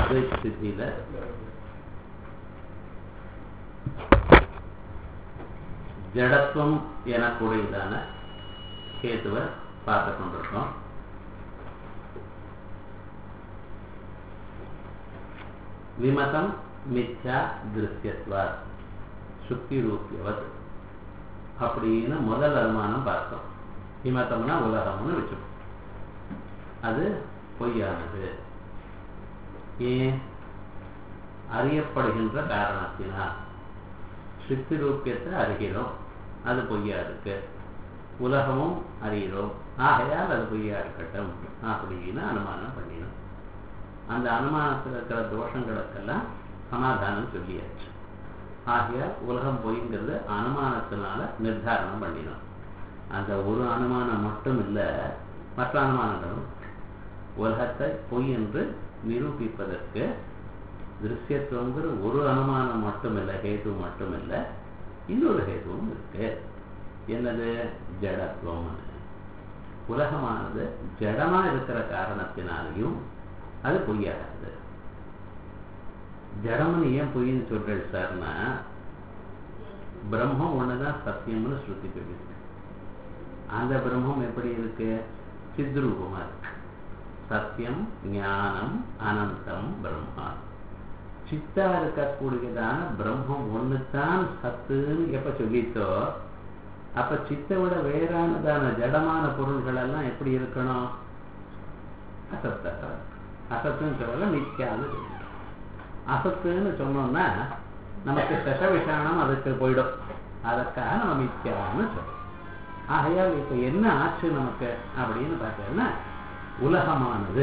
அத்வைத சித்தியில ஜடத்துவம் எனக்கூடியதான கேத்துவை பார்த்து கொண்டிருக்கோம் விமதம் மித்யா திருஷ்யத்வா சுக்தி ரூபியவத் அப்படின்னு முதல் அனுமானம் பார்த்தோம் விமதம்னா உலகம்னு வச்சுக்கோம் அது பொய்யானது ஏன் அறியப்படுகின்ற காரணத்தினால் சித்தி ரூபியத்தை அறிகிறோம் அது பொய்யா இருக்கு உலகமும் அறிகிறோம் ஆகையால் அது பொய்யா இருக்கட்டும் அப்படின்னு அனுமானம் பண்ணினோம் அந்த அனுமானத்தில் இருக்கிற தோஷங்களுக்கெல்லாம் சமாதானம் சொல்லியாச்சு ஆகையால் உலகம் பொய்ங்கிறது அனுமானத்தினால நிர்தாரணம் பண்ணினோம் அந்த ஒரு அனுமானம் மட்டும் இல்லை மற்ற அனுமானங்களும் உலகத்தை பொய் என்று நிரூபிப்பதற்கு திருஷ்யத்துவங்கிற ஒரு அனுமானம் மட்டும் இல்லை ஹேது மட்டும் இல்லை இன்னொரு ஹேதுவும் இருக்கு என்னது ஜடத்துவம் உலகமானது ஜடமா இருக்கிற காரணத்தினாலையும் அது பொய்யாகாது ஜடம்னு ஏன் பொய்ன்னு சொல்றேன் சார்னா பிரம்மம் ஒண்ணுதான் சத்தியம்னு ஸ்ருதி சொல்லியிருக்கு அந்த பிரம்மம் எப்படி இருக்கு சித்ரூபமா இருக்கு சத்தியம் ஞானம் அனந்தம் பிரம்மா சித்தா இருக்கக்கூடியதான பிரம்மம் ஒண்ணுதான் சத்துன்னு எப்ப சொல்லித்தோ அப்ப சித்தை விட வேறானதான ஜடமான பொருள்கள் எல்லாம் எப்படி இருக்கணும் அசத்தா அசத்துன்னு சொல்லல மித்தியான்னு சொல்லணும் அசத்துன்னு சொன்னோம்னா நமக்கு சச விஷானம் அதுக்கு போயிடும் அதற்காக நம்ம மித்தியான்னு சொல்றோம் ஆகையால் இப்ப என்ன ஆச்சு நமக்கு அப்படின்னு பார்த்தீங்கன்னா உலகமானது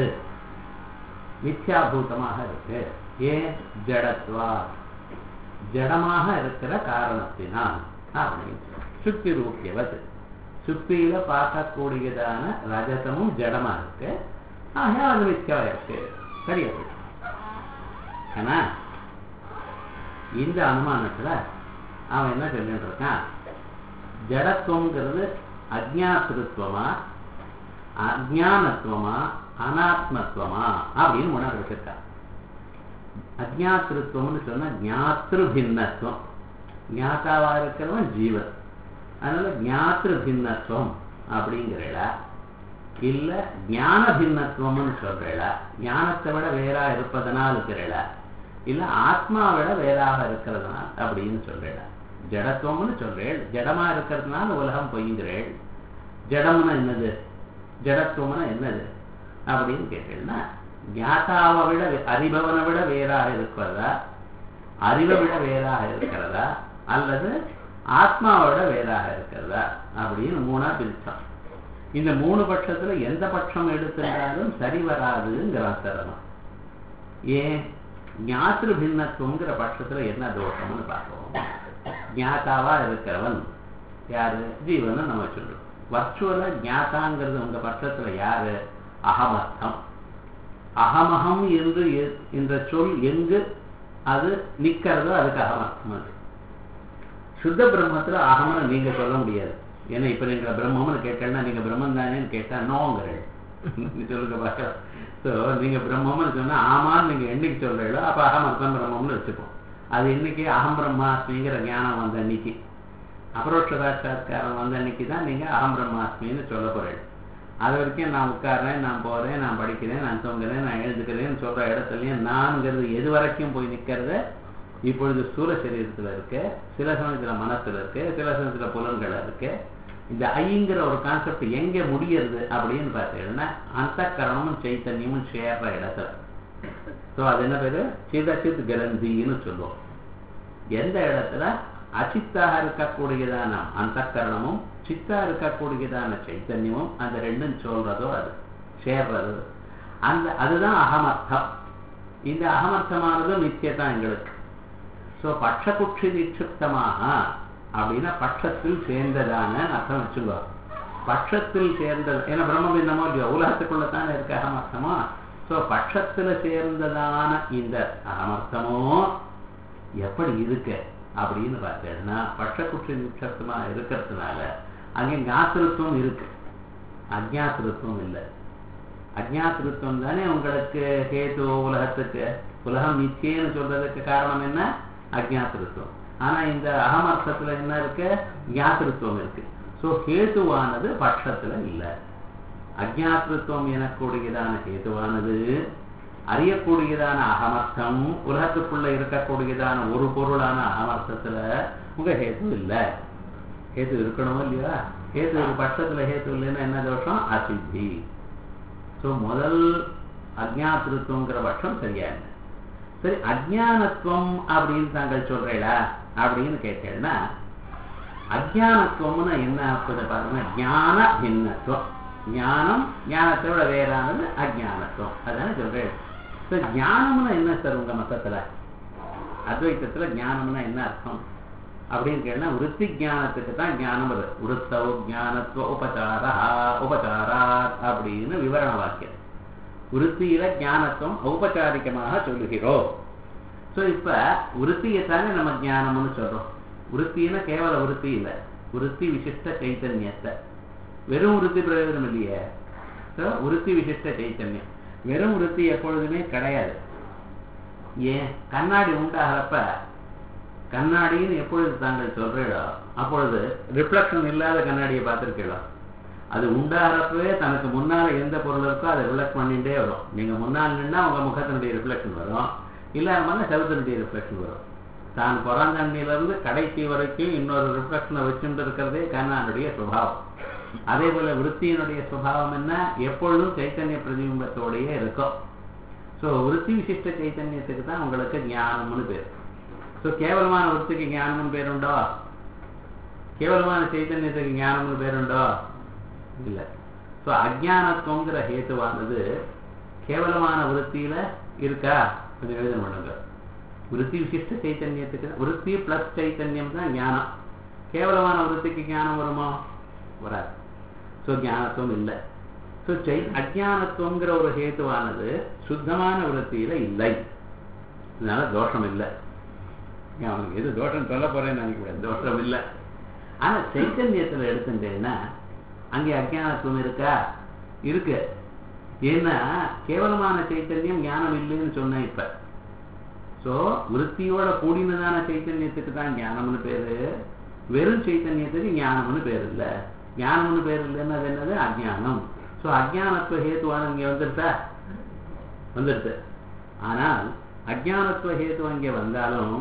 மித்யாபூதமாக இருக்கு ஏன் ஜடத்வா ஜடமாக இருக்கிற காரணத்தினால் அப்படின்னு சுத்தி ரூபியவது சுத்தியில பார்க்கக்கூடியதான ரஜதமும் ஜடமா இருக்கு ஆகையால் அது மித்யா இருக்கு சரியா ஆனா இந்த அனுமானத்துல அவன் என்ன சொல்லிட்டு இருக்கான் ஜடத்துவங்கிறது அஜாத்திருத்துவமா அஜானத்துவமா அனாத்மத்துவமா அப்படின்னு உணர்வு வச்சிருக்கான் அஜாத்திருத்துவம்னு சொன்னா ஞாத்திரு பின்னத்துவம் ஞாத்தாவா இருக்கிறவன் ஜீவன் அதனால ஞாத்திரு பின்னத்துவம் அப்படிங்கிறடா இல்ல ஞான பின்னத்துவம்னு சொல்றா ஞானத்தை விட வேறா இருப்பதனால் இருக்கிறடா இல்ல ஆத்மாவை விட வேறாக இருக்கிறதுனால் அப்படின்னு சொல்றா ஜடத்துவம்னு சொல்றேள் ஜடமா இருக்கிறதுனால உலகம் பொய்ங்கிறேள் ஜடம்னா என்னது ஜடத்துவம்னா என்னது அப்படின்னு கேட்டேன்னா ஞாதாவை விட அறிபவனை விட வேறாக இருக்கிறதா அறிவை விட வேறாக இருக்கிறதா அல்லது ஆத்மாவை விட வேறாக இருக்கிறதா அப்படின்னு மூணா பிரிச்சோம் இந்த மூணு பட்சத்துல எந்த பட்சம் எடுத்திருந்தாலும் சரி வராதுங்கிறான் சரணம் ஏன் ஞாத்திரு பின்னத்துவங்கிற பட்சத்துல என்ன தோஷம்னு பார்ப்போம் ஞாதாவா இருக்கிறவன் யாரு ஜீவன் நம்ம சொல்றோம் வர்ச்சுவலா ஞாதாங்கிறது உங்க பட்சத்துல யாரு அகமர்த்தம் அகமகம் என்று என்ற சொல் எங்கு அது நிக்கிறதோ அதுக்கு அகமர்த்தம் அது சுத்த பிரம்மத்துல அகமன நீங்க சொல்ல முடியாது ஏன்னா இப்ப நீங்க பிரம்மம்னு கேட்டேன்னா நீங்க பிரம்மம் தானேன்னு கேட்டா நோங்கிறேன் சொல்லுங்க பார்க்கலாம் ஸோ நீங்க பிரம்மம்னு சொன்னா ஆமான்னு நீங்க என்னைக்கு சொல்றீங்களோ அப்ப அகமர்த்தம் பிரம்மம்னு வச்சுப்போம் அது இன்னைக்கு அகம் பிரம்மாஸ்மிங்கிற ஞானம் வந்த அன்னைக்கு அபரோட்ச சாட்சாத்காரம் வந்த அன்னைக்கு தான் நீங்க அகம் பிரம்மாஸ்மின்னு சொல்ல போறீங்க அது வரைக்கும் நான் உட்கார்றேன் நான் போறேன் நான் படிக்கிறேன் நான் தூங்குறேன் நான் எழுதுக்கிறேன்னு சொல்ற இடத்துலயும் நான்கிறது எது வரைக்கும் போய் நிக்கிறது இப்பொழுது சூர சரீரத்துல இருக்கு சில சமயத்துல மனசுல இருக்கு சில சமயத்துல புலன்கள் இருக்கு இந்த ஐங்கிற ஒரு கான்செப்ட் எங்க முடியறது அப்படின்னு பார்த்தீங்கன்னா அந்த கரணமும் சைத்தன்யமும் சேர்ற இடத்துல ஸோ அது என்ன பேரு சிதச்சித் கிரந்தின்னு சொல்லுவோம் எந்த இடத்துல அச்சித்தாக இருக்கக்கூடியதான அந்த கரணமும் சித்தா இருக்கக்கூடியதான சைத்தன்யமும் அந்த ரெண்டும் சொல்றதோ அது சேர்றது அந்த அதுதான் அகமர்த்தம் இந்த அகமர்த்தமானது நித்தியதான் எங்களுக்கு ஸோ பட்சகுட்சி நிட்சிப்தமாக அப்படின்னா பட்சத்தில் சேர்ந்ததான அர்த்தம் வச்சுக்கோ பட்சத்தில் சேர்ந்தது ஏன்னா பிரம்மம் என்னமோ இல்லையோ உலகத்துக்குள்ளத்தானே இருக்க அகமர்த்தமோ ஸோ பட்சத்துல சேர்ந்ததான இந்த அகமர்த்தமோ எப்படி இருக்கு அப்படின்னு பார்த்தேன்னா பட்சகுற்ற நிட்சப்தமா இருக்கிறதுனால அங்கே ஞாத்திருத்துவம் இருக்கு அஜாத்திருத்துவம் இல்லை அஜ்ஞாத்திருத்தம் தானே உங்களுக்கு ஹேது உலகத்துக்கு உலகம் நிச்சயம்னு சொல்றதுக்கு காரணம் என்ன அஜ்ஞாத்திருத்தம் ஆனா இந்த அகமர்த்தத்துல என்ன இருக்கு ஞாத்திருத்துவம் இருக்கு சோ ஹேதுவானது பட்சத்துல இல்லை அஜ்ஞாத்திருத்துவம் எனக்கூடியதான ஹேதுவானது அறியக்கூடியதான அகமர்த்தம் உலகத்துக்குள்ள இருக்கக்கூடியதான ஒரு பொருளான அகமர்த்தத்துல உங்க ஹேது இல்லை ஹேது இருக்கணுமோ இல்லையா ஹேது ஒரு பட்சத்துல ஹேது இல்லைன்னா என்ன தோஷம் அசித்தி ஸோ முதல் அஜ்ஞாத்திருத்துவங்கிற பட்சம் சரியா இல்லை சரி அஜ்ஞானத்துவம் அப்படின்னு தாங்கள் சொல்றீங்களா அப்படின்னு கேட்டேன்னா அஜ்ஞானத்துவம்னு என்ன ஆகுது பாருங்க ஞான பின்னத்துவம் ஞானம் ஞானத்தை விட வேறானது அஜ்ஞானத்துவம் அதானே சொல்றேன் ஸோ ஞானம்னா என்ன சார் உங்க மத்தத்துல அத்வைத்தத்துல ஞானம்னா என்ன அர்த்தம் அப்படின்னு கேட்டா விருத்தி ஞானத்துக்கு தான் ஞானம் வருது விருத்தவு ஞானத்துவ உபச்சாரா உபச்சாரா அப்படின்னு விவரண வாக்கியம் விருத்தியில ஞானத்துவம் ஔபச்சாரிகமாக சொல்லுகிறோம் ஸோ இப்ப விருத்தியை தானே நம்ம ஞானம்னு சொல்றோம் விருத்தின்னா கேவல விருத்தி இல்லை விருத்தி விசிஷ்ட சைத்தன்யத்தை வெறும் விருத்தி பிரயோஜனம் இல்லையே ஸோ விருத்தி விசிஷ்ட சைத்தன்யம் வெறும் விருத்தி எப்பொழுதுமே கிடையாது ஏன் கண்ணாடி உண்டாகிறப்ப கண்ணாடின்னு எப்பொழுது தாங்கள் சொல்றீங்களோ அப்பொழுது ரிஃப்ளெக்ஷன் இல்லாத கண்ணாடியை பார்த்துருக்கீங்களோ அது உண்டாகிறப்பவே தனக்கு முன்னால எந்த பொருள் இருக்கோ அதை ரிஃப்ளெக்ட் பண்ணிட்டே வரும் நீங்க முன்னால் நின்னா உங்க முகத்தினுடைய ரிஃப்ளெக்ஷன் வரும் இல்லாம செவத்தினுடைய ரிஃப்ளெக்ஷன் வரும் தான் பிறந்தண்ணில இருந்து கடைசி வரைக்கும் இன்னொரு ரிஃப்ளெக்ஷனை வச்சுட்டு இருக்கிறதே கண்ணானுடைய சுபாவம் அதே போல விருத்தியினுடைய சுபாவம் என்ன எப்பொழுதும் சைத்தன்ய பிரதிபிம்பத்தோடயே இருக்கும் ஸோ விருத்தி விசிஷ்ட சைத்தன்யத்துக்கு தான் உங்களுக்கு ஞானம்னு பேர் ஸோ கேவலமான விருத்திக்கு ஞானம்னு பேருண்டோ கேவலமான சைத்தன்யத்துக்கு ஞானம்னு பேருண்டோ இல்லை ஸோ அஜானத்துவங்கிற ஹேத்துவானது கேவலமான விருத்தியில இருக்கா கொஞ்சம் எழுத பண்ணுங்க விருத்தி விசிஷ்ட சைத்தன்யத்துக்கு விருத்தி பிளஸ் சைத்தன்யம் தான் ஞானம் கேவலமான விருத்திக்கு ஞானம் வருமா வராது ஸோ ஞானத்துவம் இல்லை ஸோ சை அஜானத்துவங்கிற ஒரு ஹேத்துவானது சுத்தமான விருத்தியில இல்லை அதனால தோஷம் இல்லை அவனுக்கு எது தோஷம் சொல்ல போறேன்னு நினைக்கிறேன் தோஷம் இல்லை ஆனா சைத்தன்யத்துல எடுத்துட்டேன்னா அங்கே அஜானத்துவம் இருக்கா இருக்கு ஏன்னா கேவலமான சைத்தன்யம் ஞானம் இல்லைன்னு சொன்னேன் இப்ப சோ விருத்தியோட கூடினதான சைத்தன்யத்துக்கு தான் ஞானம்னு பேரு வெறும் சைத்தன்யத்துக்கு ஞானம்னு பேர் இல்ல ஞானம்னு பேர் இல்லைன்னா அது என்னது அஜானம் சோ அஜானத்துவ ஹேத்துவான இங்க வந்துருச்சா வந்துடுது ஆனால் அஜானத்துவ ஹேத்து அங்கே வந்தாலும்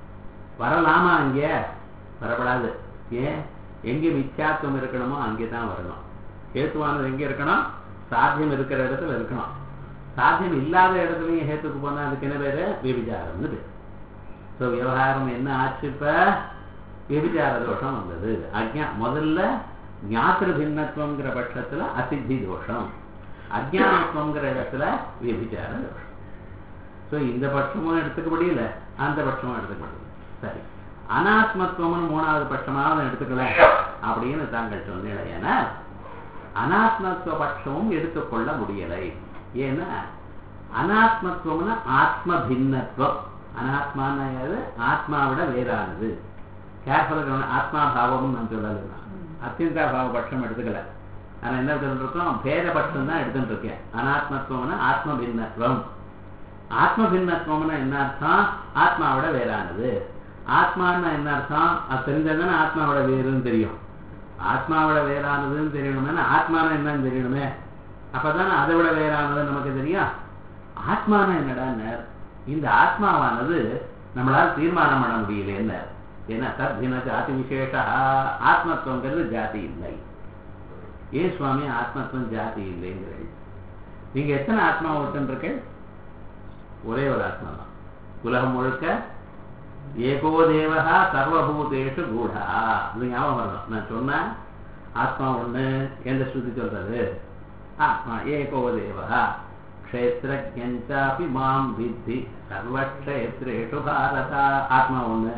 வரலாமா அங்கே வரப்படாது ஏன் எங்கே மித்யாத்துவம் இருக்கணுமோ அங்கே தான் வரணும் ஹேத்துவானது எங்கே இருக்கணும் சாத்தியம் இருக்கிற இடத்துல இருக்கணும் சாத்தியம் இல்லாத இடத்துலையும் ஹேத்துக்கு போனால் அதுக்கு என்ன பேரு விபிச்சாரம்னு பேர் ஸோ விவகாரம் என்ன ஆச்சு இப்ப விபிச்சார தோஷம் வந்தது அஜ்ஞா முதல்ல ஞாத்திர பின்னத்துவங்கிற பட்சத்துல அசித்தி தோஷம் அஜானத்துவங்கிற இடத்துல விபிச்சார தோஷம் ஸோ இந்த பட்சமும் எடுத்துக்க முடியல அந்த பட்சமும் எடுத்துக்க முடியல சரி அனாத்மத்துவம்னு மூணாவது பட்சமாவது எடுத்துக்கல அப்படின்னு தாங்கள் சொன்னீங்க ஏன்னா அனாத்மத்துவ பட்சமும் எடுத்துக்கொள்ள முடியலை ஏன்னா அனாத்மத்துவம்னா ஆத்ம பின்னத்துவம் அனாத்மான்னு ஆத்மாவிட வேறானது கேர்ஃபுல்லாக ஆத்மா பாவம்னு நான் சொல்லலை அத்தியந்தா பாவ பட்சம் எடுத்துக்கல ஆனா என்ன எடுத்துட்டு இருக்கோம் பேர பட்சம் தான் எடுத்துட்டு இருக்கேன் அனாத்மத்துவம்னா ஆத்ம பின்னத்துவம் ஆத்ம பின்னத்துவம்னா என்ன அர்த்தம் ஆத்மாவோட வேறானது ஆத்மான்னா என்ன அர்த்தம் அது தெரிஞ்சதுதானே ஆத்மாவோட வேறுன்னு தெரியும் ஆத்மாவோட வேறானதுன்னு தெரியணுமே ஆத்மானா என்னன்னு தெரியணுமே அப்பதானே அதை விட வேறானது நமக்கு தெரியும் ஆத்மானா என்னடா இந்த ஆத்மாவானது நம்மளால தீர்மானம் பண்ண முடியல என்ன ஏன்னா தத்தின ஜாதி விசேஷ ஆத்மத்துவங்கிறது ஜாதி இல்லை ஏன் சுவாமி ஆத்மத்துவம் ஜாதி இல்லைங்கிறது நீங்க எத்தனை ஆத்மா ஒருத்தன் ஒரே ஒரு ஆத்மா தான் உலகம் முழுக்க ஏகோ தேவகா சர்வபூதேஷு கூடா இது ஞாபகம் வரணும் நான் சொன்னேன் ஆத்மா ஒண்ணு எந்த ஸ்ருதி சொல்றது ஆத்மா ஏகோ தேவகா க்ஷேத்திரஜாபி மாம் வித்தி சர்வக்ஷேத்ரேஷு பாரதா ஆத்மா ஒண்ணு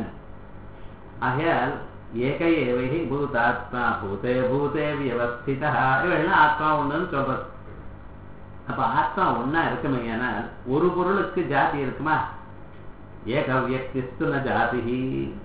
ஆகையால் ஏக ஏவை பூதாத்மா பூதே பூதே வியவஸ்திதா இவையெல்லாம் ஆத்மா ஒண்ணுன்னு சொல்றது அப்ப ஆத்மா ஒன்னா இருக்குமே ஆனால் ஒரு பொருளுக்கு ஜாதி இருக்குமா ஏக வியக்திஸ்து ந ஜாதி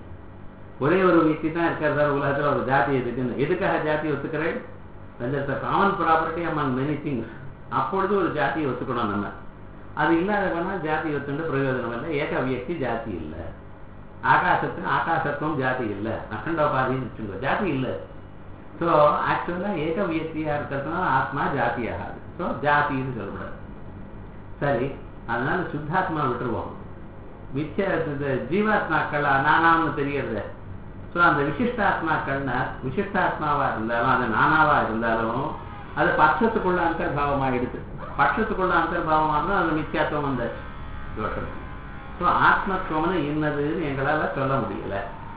ஒரே ஒரு வியக்தி தான் இருக்கார் சார் உலகத்துல ஒரு ஜாதி இருக்குன்னு எதுக்காக ஜாதி ஒத்துக்கிறேன் common property among many things அப்பொழுது ஒரு ஜாதியை ஒத்துக்கணும் நம்ம அது இல்லாத போனால் ஜாதி ஒத்துண்டு பிரயோஜனம் இல்லை ஏக வியக்தி ஜாதி இல்லை ஆகாசத்துக்கு ஆகாசத்துவம் ஜாதி இல்லை அகண்டோபாதின்னு வச்சுக்கோ ஜாதி இல்லை ஸோ ஆக்சுவலாக ஏக வியக்தியா இருக்கிறதுனால ஆத்மா ஜாதி ஆகாது ஸோ ஜாதின்னு சொல்லக்கூடாது சரி அதனால சுத்தாத்மா விட்டுருவோம் மிச்ச இந்த ஜீவாத்மாக்கள் நானான்னு தெரியறது ஸோ அந்த விசிஷ்டாத்மாக்கள்னா விசிஷ்டாத்மாவா இருந்தாலும் அது நானாவா இருந்தாலும் அது பட்சத்துக்குள்ள அந்தர்பாவமாயிடுது பட்சத்துக்குள்ள அந்தர்பாவமாக அது மித்தியாத்துவம் வந்தாச்சு தோஷம் ஸோ ஆத்மத்துவம்னு என்னதுன்னு எங்களால் சொல்ல முடியல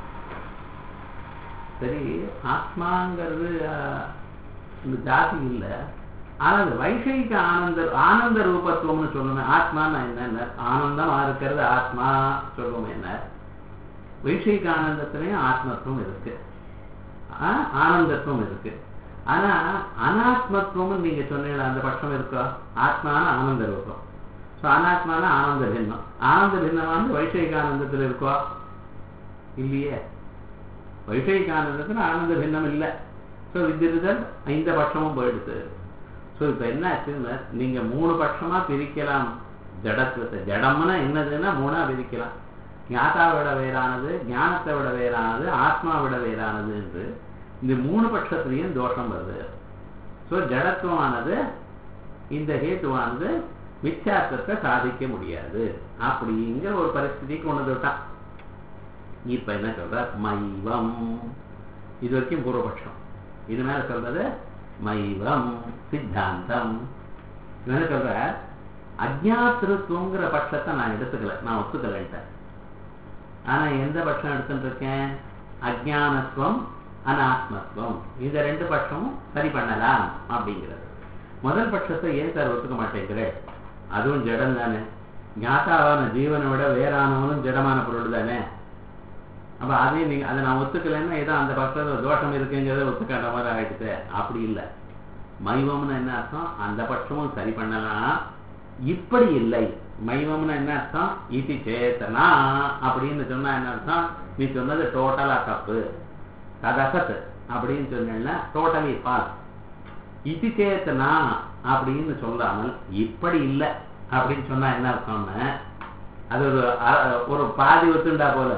சரி ஆத்மாங்கிறது ஆஹ், இந்த ஜாதி இல்லை ஆனால் அது வைஷயிக ஆனந்த ஆனந்த ரூபத்துவம்னு சொல்லணும் ஆத்மான்னா என்ன ஆனந்தமா இருக்கிறது ஆத்மா சொல்லுவோம் என்ன வைஷயிக ஆனந்தத்திலையும் ஆத்மத்துவம் இருக்கு ஆஹ், ஆனந்தத்துவம் இருக்கு ஆனா அனாத்மத்துவம்னு நீங்க சொன்னீங்க அந்த பட்சம் இருக்கோ ஆத்மான ஆனந்த ரூபம் ஸோ அனாத்மான ஆனந்த பின்னம் ஆனந்த பின்னமானது வைஷயிக ஆனந்தத்தில் இருக்கோ இல்லையே வைஷயிக ஆனந்தத்தில் ஆனந்த பின்னம் இல்லை ஸோ வித் ரிசல்ட் இந்த பட்சமும் போயிடுது ஸோ இப்போ என்ன ஆச்சுன்னா நீங்க மூணு பட்சமா பிரிக்கலாம் ஜடத்துவத்தை ஜடம்னா என்னதுன்னா மூணா பிரிக்கலாம் ஞாதாவை விட வேறானது ஞானத்தை விட வேறானது ஆத்மா விட வேறானது என்று இந்த மூணு பட்சத்திலையும் தோஷம் வருது ஸோ ஜடத்துவமானது இந்த ஹேத்துவானது மிச்சார்த்தத்தை சாதிக்க முடியாது அப்படிங்கிற ஒரு பரிஸ்திதி கொண்டு விட்டான் இப்ப என்ன சொல்ற மைவம் இது வரைக்கும் பூர்வபட்சம் இது மேல சொல்றது மைவம் சித்தாந்தம் இது என்ன சொல்ற அஜாத்திருத்துவங்கிற பட்சத்தை நான் எடுத்துக்கல நான் ஒத்துக்கலன்ட்டேன் ஆனா எந்த பட்சம் எடுத்துட்டு இருக்கேன் அஜானத்துவம் அனாத்மத்துவம் இந்த ரெண்டு பட்சமும் சரி பண்ணலாம் அப்படிங்கிறது முதல் பட்சத்தை ஏன் சார் ஒத்துக்க மாட்டேங்கிறேன் அதுவும் ஜடம் தானே ஞாத்தாவான ஜீவனை விட வேறானவனும் ஜடமான பொருள் தானே அப்ப அதையும் நீங்க அதை நான் ஒத்துக்கலைன்னா ஏதோ அந்த பட்சத்தில் தோஷம் இருக்குங்கிறத ஒத்துக்காத மாதிரி ஆயிடுச்சு அப்படி இல்லை மைவம்னு என்ன அர்த்தம் அந்த பட்சமும் சரி பண்ணலாம் இப்படி இல்லை மைவம்னு என்ன அர்த்தம் இது சேத்தனா அப்படின்னு சொன்னா என்ன அர்த்தம் நீ சொன்னது டோட்டலா தப்பு ததசத் அப்படின்னு சொன்னா டோட்டலி ஃபால்ஸ் இது சேத்தனா அப்படின்னு சொல்லாமல் இப்படி இல்லை அப்படின்னு சொன்னா என்ன அர்த்தம்னு அது ஒரு அ- ஒரு பாதி ஒத்துண்டா போல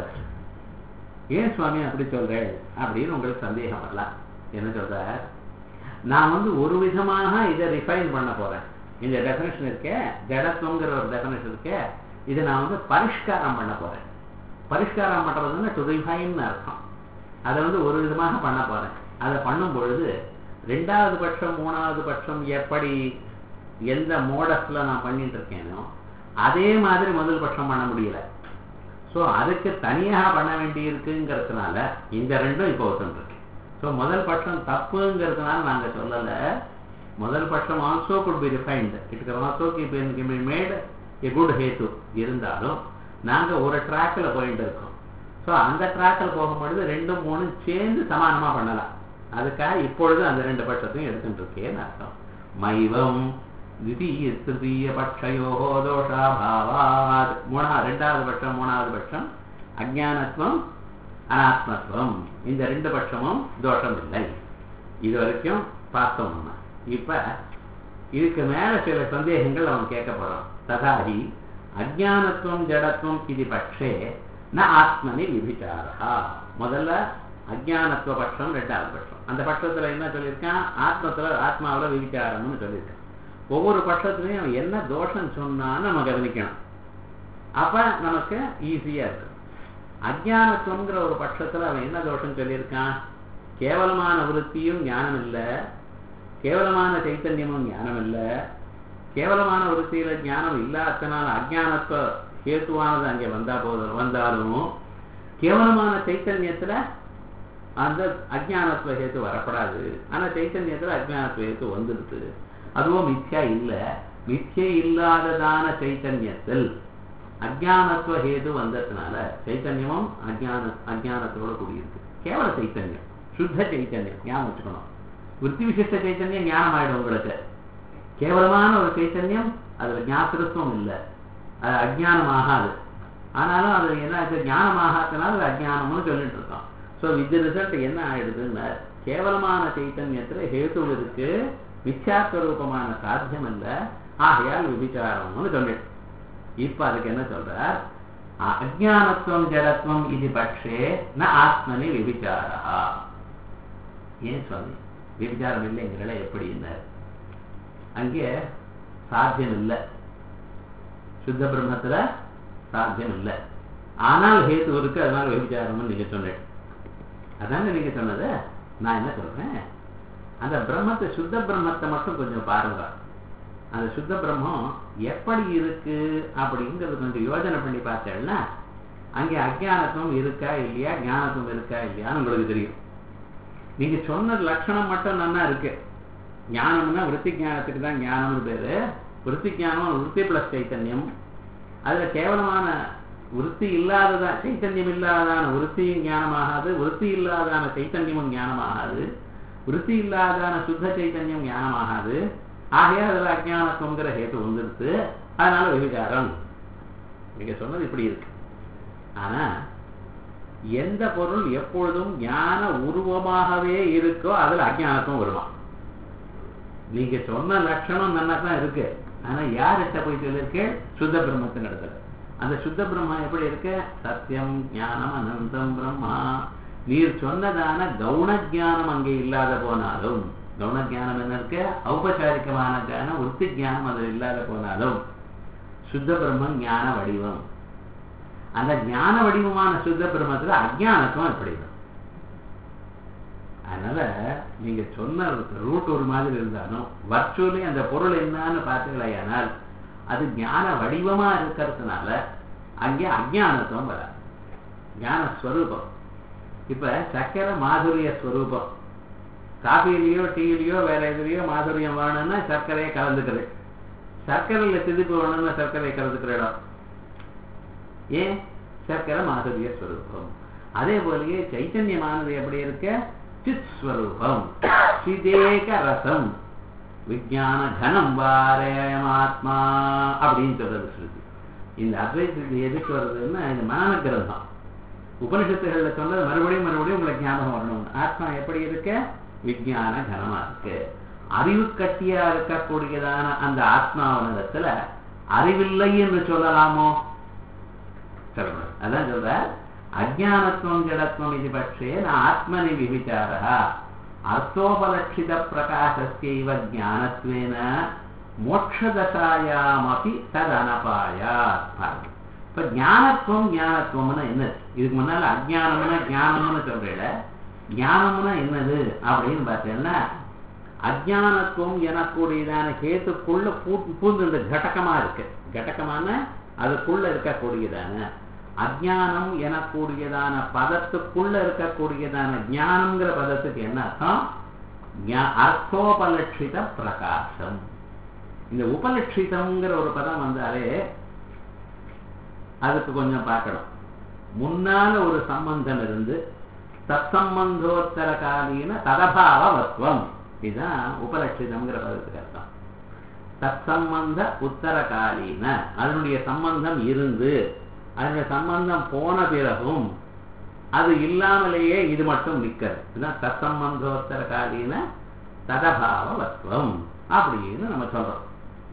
ஏன் சுவாமி அப்படி சொல்றேன் அப்படின்னு உங்களுக்கு சந்தேகம் வரலாம் என்ன சொல்ற நான் வந்து ஒரு விதமாக இதை ரிஃபைன் பண்ண போறேன் இந்த டெஃபினேஷன் இருக்கே ஜடத்துவங்கிற ஒரு டெஃபினேஷன் இருக்கே இதை நான் வந்து பரிஷ்காரம் பண்ண போறேன் பரிஷ்காரம் பண்றதுன்னா டு ரிஃபைன் அர்த்தம் அதை வந்து ஒரு விதமாக பண்ண போறேன் அதை பண்ணும் பொழுது ரெண்டாவது பட்சம் மூணாவது பட்சம் எப்படி எந்த மோடஸ்ல நான் பண்ணிட்டு இருக்கேனோ அதே மாதிரி முதல் பட்சம் பண்ண முடியல ஸோ அதுக்கு தனியாக பண்ண வேண்டி இருக்குங்கிறதுனால இந்த ரெண்டும் இப்போ ஒத்துருக்கு ஸோ முதல் பட்சம் தப்புங்கிறதுனால நாங்க சொல்லல முதல் பட்சம் also good be refined it can also keep be made a good ஹேத்து இருந்தாலும் நாங்க ஒரு ட்ராக்ல போயிட்டு இருக்கோம் ஸோ அந்த ட்ராக்கில் போகும்பொழுது ரெண்டும் மூணும் சேர்ந்து சமானமா பண்ணலாம் அதுக்காக இப்பொழுது அந்த ரெண்டு பட்சத்தையும் எடுத்துட்டு இருக்கேன்னு அர்த்தம் மைவம் திதீய திருத்தீய பட்சயோ தோஷாபாவாத் மூணா ரெண்டாவது பட்சம் மூணாவது பட்சம் அஜானத்துவம் அனாத்மத்துவம் இந்த ரெண்டு பட்சமும் தோஷம் இல்லை இது வரைக்கும் பார்த்தோம் நம்ம இப்ப இதுக்கு மேல சில சந்தேகங்கள் அவன் கேட்க போறான் ததாஹி அஜானத்துவம் ஜடத்துவம் இது பட்சே ந ஆத்மனி விபிச்சாரா முதல்ல அஜானத்துவ பட்சம் ரெண்டாவது பட்சம் அந்த பட்சத்துல என்ன சொல்லியிருக்கான் ஆத்மத்துல ஆத்மாவுல விபிச்சாரம்னு சொல்லியிருக்கான் ஒவ்வொரு பட்சத்துலையும் அவன் என்ன தோஷம் சொன்னான்னு நம்ம கவனிக்கணும் அப்ப நமக்கு ஈஸியா இருக்கு அஜானத்துவங்கிற ஒரு பட்சத்துல அவன் என்ன தோஷம் சொல்லியிருக்கான் கேவலமான விருத்தியும் ஞானம் இல்லை கேவலமான சைத்தன்யமும் ஞானம் இல்லை கேவலமான விருத்தியில ஞானம் இல்லாதனால அஜானத்துவ ஹேத்துவானது அங்கே வந்தா போதும் வந்தாலும் கேவலமான சைத்தன்யத்துல அந்த அஜானத்துவ ஹேத்து வரப்படாது ஆனா சைத்தன்யத்துல அஜானத்துவ ஹேத்து வந்துடுது அதுவும் மித்யா இல்ல மித்யை இல்லாததான சைத்தன்யத்தில் அஜானத்துவ ஹேது வந்ததுனால சைத்தன்யமும் அஜான அஜானத்தோட கூடியிருக்கு கேவல சைத்தன்யம் சுத்த சைத்தன்யம் ஞாபகம் வச்சுக்கணும் விருத்தி விசிஷ்ட சைத்தன்யம் ஞானம் ஆயிடும் உங்களுக்கு கேவலமான ஒரு சைத்தன்யம் அதுல ஞாத்திருத்துவம் இல்லை அது அஜ்ஞானம் ஆகாது ஆனாலும் அது என்ன ஆச்சு ஞானம் ஆகாதனால அது அஜ்ஞானம்னு சொல்லிட்டு இருக்கோம் ஸோ வித் ரிசல்ட் என்ன ஆயிடுதுன்னா கேவலமான சைத்தன்யத்துல ஹேத்து இருக்கு மித்யாஸ்வரூபமான சாத்தியம் அல்ல ஆகையால் விபிச்சாரம்னு சொன்னேன் இப்ப அதுக்கு என்ன சொல்றார் அஜானத்துவம் ஜடத்துவம் இது பட்சே ந ஆத்மனி விபிச்சாரா ஏன் சுவாமி விபிச்சாரம் இல்லைங்கிறல எப்படி அங்கே சாத்தியம் இல்லை சுத்த பிரம்மத்துல சாத்தியம் இல்லை ஆனால் ஹேத்து இருக்கு அதனால விபிச்சாரம்னு நீங்க சொன்னேன் அதாங்க நீங்க சொன்னது நான் என்ன சொல்றேன் அந்த பிரம்மத்தை சுத்த பிரம்மத்தை மட்டும் கொஞ்சம் பாருங்க அந்த சுத்த பிரம்மம் எப்படி இருக்கு அப்படிங்கிறது கொஞ்சம் யோஜனை பண்ணி பார்த்தேன்னா அங்கே அஜானத்துவம் இருக்கா இல்லையா ஞானத்துவம் இருக்கா இல்லையான்னு உங்களுக்கு தெரியும் நீங்க சொன்ன லட்சணம் மட்டும் நல்லா இருக்கு ஞானம்னா விற்பி ஞானத்துக்கு தான் ஞானம்னு பேரு விற்பி ஞானம் விற்பி பிளஸ் சைத்தன்யம் அதுல கேவலமான விற்பி இல்லாததான் சைத்தன்யம் இல்லாததான விற்பியும் ஞானமாகாது விற்பி இல்லாதான சைத்தன்யமும் ஞானமாகாது விற்பி இல்லாதான சுத்த சைத்தன்யம் ஞானமாகாது ஆகையா அதுல அஜானத்துவங்கிற ஹேத்து வந்துருது அதனால விவிகாரம் நீங்க சொன்னது இப்படி இருக்கு ஆனா எந்த பொருள் எப்பொழுதும் ஞான உருவமாகவே இருக்கோ அதுல அஜானத்துவம் வருமா நீங்க சொன்ன லட்சணம் நல்லா தான் இருக்கு ஆனா யார்கிட்ட போய் சொல்லிருக்கு சுத்த பிரம்மத்தின் இடத்துல அந்த சுத்த பிரம்மா எப்படி இருக்கு சத்தியம் ஞானம் அனந்தம் பிரம்மா நீர் சொன்னதான கவுன ஜானம் அங்கே இல்லாத போனாலும் கவுன ஜானம் என்ன இருக்கு ஔபச்சாரிகமான ஜானம் உத்தி ஜானம் அது இல்லாத போனாலும் சுத்த பிரம்மம் ஞான வடிவம் அந்த ஞான வடிவமான சுத்த பிரம்மத்துல அஜானத்துவம் எப்படி அதனால நீங்க சொன்ன ரூட் ஒரு மாதிரி இருந்தாலும் வர்ச்சுவலி அந்த பொருள் என்னன்னு பார்த்தீங்களேயானால் அது ஞான வடிவமா இருக்கிறதுனால அங்கே அஜானத்துவம் வராது ஞான ஸ்வரூபம் இப்ப சக்கரை மாதுரிய ஸ்வரூபம் காஃபிலையோ டீலையோ வேற எதுலையோ மாதுரியம் வேணும்னா சர்க்கரையை கலந்துக்கிறது சர்க்கரையில திதிப்பு வேணும்னா சர்க்கரையை கலந்துக்கிற இடம் ஏன் சர்க்கரை மாதுரிய ஸ்வரூபம் அதே போலயே சைத்தன்யமானது எப்படி இருக்க சித் ஸ்வரூபம் சிதேக ரசம் விஜான கனம் வாரேயமாத்மா அப்படின்னு சொல்றது ஸ்ருதி இந்த அத்வைதத்துக்கு எதுக்கு வருதுன்னா இந்த மான கிரந்தம் உபனிஷத்துகள்ல சொன்னது மறுபடியும் மறுபடியும் உங்களுக்கு ஞாபகம் வரணும் ஆத்மா எப்படி இருக்க விஜான கனமா இருக்கு அறிவு கட்டியா இருக்கக்கூடியதான அந்த ஆத்மாவனிடத்துல அறிவில்லை என்று சொல்லலாமோ சொல்லணும் அதான் சொல்ற அஜானத்துவம் ஜடத்துவம் இது பட்சே நான் ஆத்மனி விபிச்சாரா அர்த்தோபலட்சித பிரகாசஸ்யைவ ஞானத்வேன மோட்சதசாயாமபி ததனபாயா இப்ப ஞானத்துவம் ஞானத்துவம்னா என்னது இதுக்கு முன்னால அஜானம்னா ஞானம்னு சொல்றேன் ஞானம்னா என்னது அப்படின்னு பார்த்தீங்கன்னா அஜானத்துவம் எனக்கூடியதான கேத்துக்குள்ள பூந்து இந்த கடகமா இருக்கு கடகமான அதுக்குள்ள இருக்கக்கூடியதான அஜானம் எனக்கூடியதான பதத்துக்குள்ள இருக்கக்கூடியதான ஞானம்ங்கிற பதத்துக்கு என்ன அர்த்தம் அர்த்தோபலட்சித பிரகாசம் இந்த உபலட்சிதம்ங்கிற ஒரு பதம் வந்தாலே அதுக்கு கொஞ்சம் பார்க்கணும் முன்னால ஒரு சம்பந்தம் இருந்து தற்சம்பந்தோத்தர காலீன ததபாவத்வம் இதுதான் உபலட்சிதம்ங்கிற பதத்துக்கு அர்த்தம் தற்சம்பந்த உத்தர காலீன அதனுடைய சம்பந்தம் இருந்து அதனுடைய சம்பந்தம் போன பிறகும் அது இல்லாமலேயே இது மட்டும் நிற்கிறது இதுதான் தற்சம்பந்தோத்தர காலீன ததபாவத்வம் அப்படின்னு நம்ம சொல்றோம்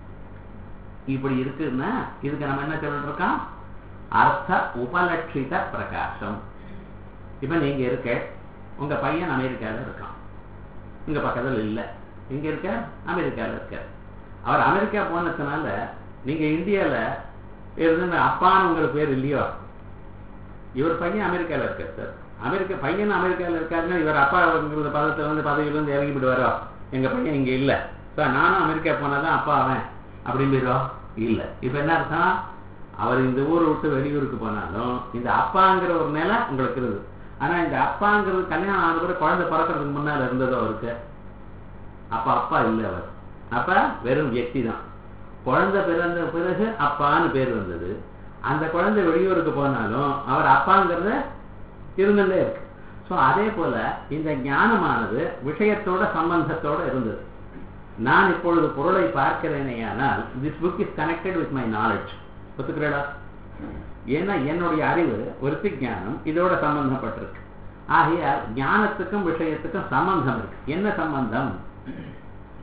இப்படி இருக்குன்னா இதுக்கு நம்ம என்ன சொல்லிட்டு இருக்கோம் அர்த்த உபலட்சித பிரகாசம் இப்ப நீங்க இருக்க உங்க பையன் அமெரிக்கால இருக்கான் இங்க பக்கத்துல இல்ல இங்க இருக்க அமெரிக்கால இருக்க அவர் அமெரிக்கா போனதுனால நீங்க இந்தியால இருந்து அப்பான்னு உங்களுக்கு பேர் இல்லையோ இவர் பையன் அமெரிக்கால இருக்கார் சார் அமெரிக்கா பையன் அமெரிக்கால இருக்காருன்னா இவர் அப்பா பதத்துல வந்து பதவியில இருந்து இறங்கி விடுவாரோ எங்க பையன் இங்க இல்ல சார் நானும் அமெரிக்கா போனாதான் அப்பா அவன் அப்படின்னு இல்ல இப்ப என்ன அர்த்தம் அவர் இந்த ஊரை விட்டு வெளியூருக்கு போனாலும் இந்த அப்பாங்கிற ஒரு நிலை உங்களுக்கு இருக்குது ஆனா இந்த அப்பாங்கிறது கல்யாணம் ஆன பிறகு குழந்தை பிறக்கிறதுக்கு முன்னால இருந்ததோ அவருக்கு அப்ப அப்பா இல்லை அவர் அப்ப வெறும் வியக்தி தான் குழந்தை பிறந்த பிறகு அப்பான்னு பேர் வந்தது அந்த குழந்தை வெளியூருக்கு போனாலும் அவர் அப்பாங்கிறத இருந்துட்டே இருக்கு ஸோ அதே போல இந்த ஞானமானது விஷயத்தோட சம்பந்தத்தோட இருந்தது நான் இப்பொழுது பொருளை பார்க்கிறேனேயானால் this book is connected with my knowledge ஒத்துக்கிறடா ஏன்னா என்னுடைய அறிவு ஒரு ஞானம் இதோட சம்பந்தப்பட்டிருக்கு ஆகையால் ஞானத்துக்கும் விஷயத்துக்கும் சம்பந்தம் இருக்கு என்ன சம்பந்தம்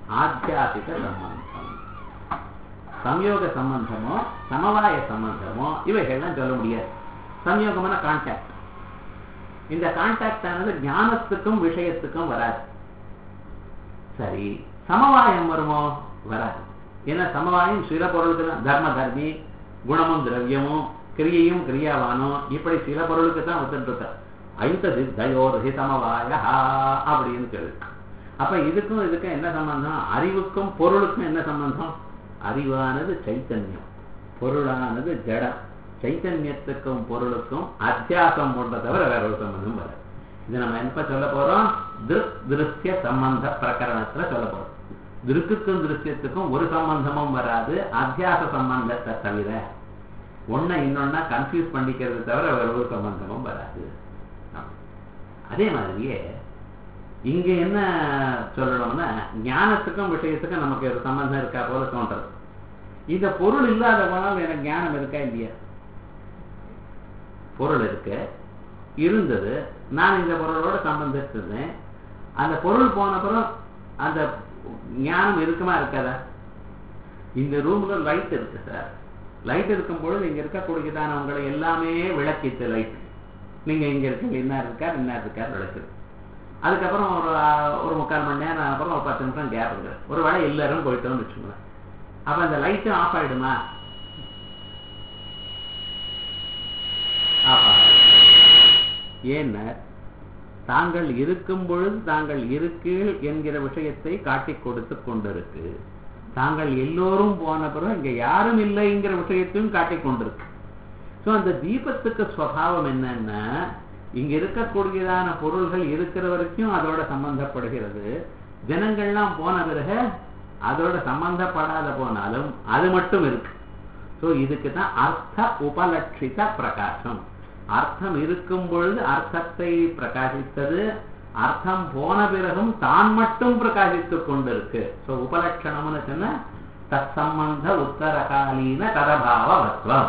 ஆத்தியாசிக சம்பந்தம் சம்யோக சம்பந்தமோ சமவாய சம்பந்தமோ இவைகள்லாம் சொல்ல முடியாது சம்யோகமான கான்டாக்ட் இந்த கான்டாக்ட் ஆனது ஞானத்துக்கும் விஷயத்துக்கும் வராது சரி சமவாயம் வருமோ வராது ஏன்னா சமவாயம் சில பொருளுக்கு தான் தர்ம தர்மி குணமும் திரவியமும் கிரியையும் கிரியாவானும் இப்படி சில பொருளுக்கு தான் வந்துட்டு இருக்க ஐந்த சித்தையோர் சமவாய அப்படின்னு சொல்லு அப்ப இதுக்கும் இதுக்கும் என்ன சம்பந்தம் அறிவுக்கும் பொருளுக்கும் என்ன சம்பந்தம் அறிவானது சைத்தன்யம் பொருளானது ஜடம் சைத்தன்யத்துக்கும் பொருளுக்கும் அத்தியாசம் போன்ற தவிர வேற ஒரு சம்பந்தம் வராது இது நம்ம எப்ப சொல்ல போறோம் திருக் திருஷ்ய சம்பந்த பிரகரணத்துல சொல்ல போறோம் திருக்குக்கும் திருஷ்யத்துக்கும் ஒரு சம்பந்தமும் வராது அத்தியாச சம்பந்தத்தை தவிர ஒன்ன இன்னொன்னா கன்ஃபியூஸ் பண்ணிக்கிறது தவிர வேற ஒரு சம்பந்தமும் வராது அதே மாதிரியே இங்க என்ன சொல்லணும்னா ஞானத்துக்கும் விஷயத்துக்கும் நமக்கு ஒரு சம்பந்தம் இருக்கா போல தோன்றது இந்த பொருள் இல்லாத போனால் எனக்கு ஞானம் இருக்கா இல்லையா பொருள் இருக்கு இருந்தது நான் இந்த பொருளோட சம்பந்திச்சிருந்தேன் அந்த பொருள் போன அப்புறம் அந்த ஞானம் இருக்குமா இருக்காதா இந்த ரூம்ல லைட் இருக்கு சார் லைட் இருக்கும் பொழுது இங்க இருக்கக்கூடியதான உங்களை எல்லாமே விளக்கித்து லைட் நீங்க இங்க இருக்கீங்க என்ன இருக்கார் என்ன இருக்கார் விளக்குது அதுக்கப்புறம் ஒரு ஒரு முக்கால் மணி நேரம் அப்புறம் ஒரு பத்து நிமிஷம் கேப் இருக்கு ஒரு வேளை எல்லாரும் போயிட்டோம்னு வச்சுக்கோங்களேன் அப்ப அந்த லைட்டும் ஆஃப் ஆயிடுமா ஆஃப் ஆகாது ஏன்னா தாங்கள் இருக்கும் பொழுது தாங்கள் இருக்கீள் என்கிற விஷயத்தை காட்டிக் கொடுத்து கொண்டிருக்கு தாங்கள் எல்லோரும் போன பிறகு இங்க யாரும் இல்லைங்கிற விஷயத்தையும் காட்டிக் கொண்டிருக்கு ஸோ அந்த தீபத்துக்கு ஸ்வபாவம் என்னன்னா இங்க இருக்கக்கூடியதான பொருள்கள் இருக்கிற வரைக்கும் அதோட சம்பந்தப்படுகிறது ஜனங்கள்லாம் போன பிறகு அதோட சம்பந்தப்படாத போனாலும் அது மட்டும் இருக்கு ஸோ இதுக்கு தான் அர்த்த உபலட்சித பிரகாசம் அர்த்தம் இருக்கும் பொழுது அர்த்தத்தை பிரகாசித்தது அர்த்தம் போன பிறகும் தான் மட்டும் பிரகாசித்துக் கொண்டிருக்கு ஸோ உபலட்சணம்னு சொன்ன தற்சம்பந்த உத்தரகாலீன கதபாவத்வம்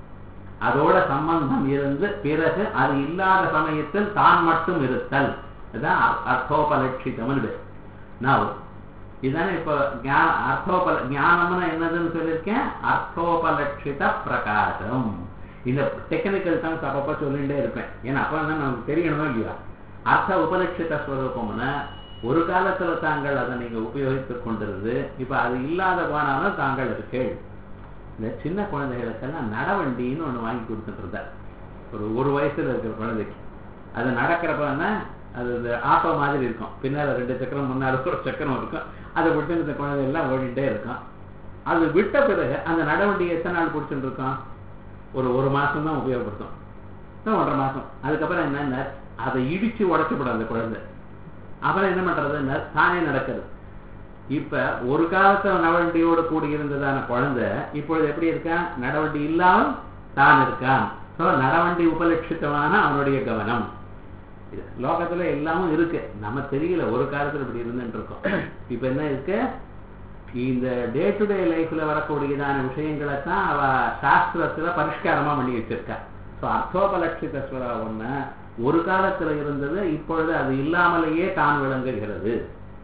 அதோட சம்பந்தம் இருந்து பிறகு அது இல்லாத சமயத்தில் தான் மட்டும் இருத்தல் இதுதான் அர்த்தோபலட்சிதம்னு நான் இதுதானே இப்போ ஞான அர்த்தோபல ஞானம்னா என்னதுன்னு சொல்லியிருக்கேன் அர்த்தோபலட்சித பிரகாசம் இந்த டெக்னிக்கல் டேர்ம்ஸ் அப்பப்போ சொல்லிகிட்டே இருப்பேன் ஏன்னா அப்போ தான் நமக்கு தெரியணுமோ இல்லையா அர்த்த உபலட்சித ஸ்வரூபம்னா ஒரு காலத்துல தாங்கள் அதை நீங்க உபயோகித்துக் கொண்டிருந்து இப்ப அது இல்லாத போனாலும் தாங்கள் இருக்கேள் இந்த சின்ன குழந்தைகளுக்கெல்லாம் நடவண்டின்னு ஒண்ணு வாங்கி கொடுத்துட்டு இருந்தார் ஒரு ஒரு வயசுல இருக்கிற குழந்தைக்கு அது நடக்கிறப்பன்னா அது இந்த ஆட்டோ மாதிரி இருக்கும் பின்னால ரெண்டு சக்கரம் முன்னால ஒரு சக்கரம் இருக்கும் அதை விட்டு இந்த குழந்தை எல்லாம் ஓடிட்டே இருக்கும் அது விட்ட பிறகு அந்த நடவண்டி எத்தனை நாள் பிடிச்சிட்டு இருக்கோம் ஒரு ஒரு மாசம் தான் உபயோகப்படுத்தும் ஒன்றரை மாசம் அதுக்கப்புறம் என்ன அதை இடிச்சு உடச்சுப்படும் அந்த குழந்தை அப்புறம் என்ன பண்றது தானே நடக்கிறது இப்ப ஒரு காலத்துல நடவண்டியோடு கூடி இருந்ததான குழந்தை இப்பொழுது எப்படி இருக்கான் நடவண்டி இல்லாமல் தான் இருக்கான் ஸோ நடவண்டி உபலட்சித்தமான அவனுடைய கவனம் லோகத்துல எல்லாமும் இருக்கு நம்ம தெரியல ஒரு காலத்துல இப்படி இருந்துட்டு இருக்கோம் இப்ப என்ன இருக்கு இந்த டே டு டே லைஃப்ல வரக்கூடியதான விஷயங்களை தான் அவ சாஸ்திரத்துல பரிஷ்காரமா பண்ணி வச்சிருக்கா ஸோ அர்த்தோபலட்சித ஒண்ணு ஒரு காலத்துல இருந்தது இப்பொழுது அது இல்லாமலேயே தான் விளங்குகிறது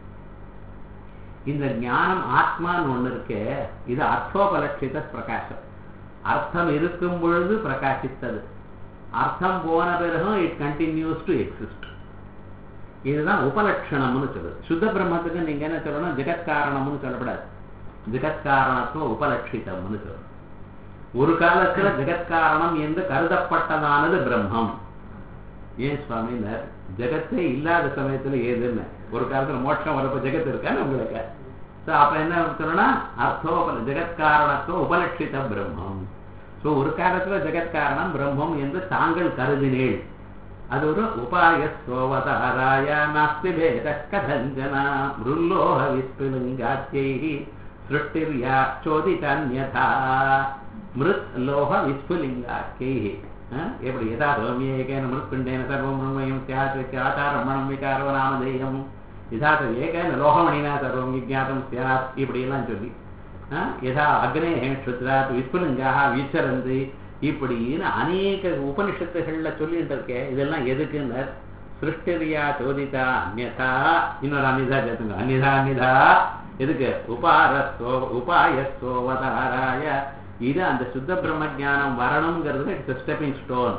இந்த ஞானம் ஆத்மான்னு ஒண்ணு இருக்கே இது அர்த்தோபலட்சித பிரகாசம் அர்த்தம் இருக்கும் பொழுது பிரகாசித்தது அர்த்தம் போன பிறகும் இட் கண்டினியூஸ் டு எக்ஸிஸ்ட் இதுதான் உபலட்சணம்னு சொல்லுது சுத்த பிரம்மத்துக்கு நீங்க என்ன சொல்லணும் ஜெகத்காரணம்னு சொல்லப்படாது ஜெகத்காரணத்துவம் உபலட்சிதம்னு சொல்லணும் ஒரு காலத்துல ஜெகத்காரணம் என்று கருதப்பட்டதானது பிரம்மம் ஏன் சுவாமினர் ஜெகத்தே இல்லாத சமயத்துல ஏதுன்னு ஒரு காலத்துல மோட்சம் வரப்ப ஜெகத் இருக்கான்னு உங்களுக்கு ஸோ அப்ப என்ன சொல்லணும்னா அர்த்தோபல ஜெகத்காரணத்துவ உபலட்சித பிரம்மம் ஸோ ஒரு காலத்துல ஜெகத்காரணம் பிரம்மம் என்று தாங்கள் கருதினேள் அது ஒரு உபாய சோவதாராய நாஸ்தி பேத கதஞ்சனா மிருல்லோக விஸ்புலிங்காத்தியை சிருஷ்டிர்யா சோதிதன்யதா மிருத் லோக விஸ்புலிங்காக்கியை எப்படி யதா சௌமியேகேன மிருத்பிண்டேன சர்வம் பிரம்மயம் ஸ்யாத் ஆச்சாரமணம் விகாரோ நாமதேயம் யதா ஏகேன லோகமணினா சர்வம் விஜாதம் ஸ்யாத் இப்படி எல்லாம் சொல்லி யதா அக்னே க்ஷுத்ராத் விஸ்புலிங்காக விச்சரந்து இப்படின்னு அநேக உபனிஷத்துகள்ல சொல்லிட்டு இருக்கேன் இதெல்லாம் எதுக்குன்னு சிருஷ்டிரியா சோதிதா அந்நதா இன்னொரு அந்நிதா சேர்த்துங்க அந்நிதா அந்நிதா இதுக்கு உபாரஸ்தோ உபாயஸ்தோவதாராய இது அந்த சுத்த பிரம்ம ஞானம் வரணுங்கிறது இட்ஸ் ஸ்டெப்பிங் ஸ்டோன்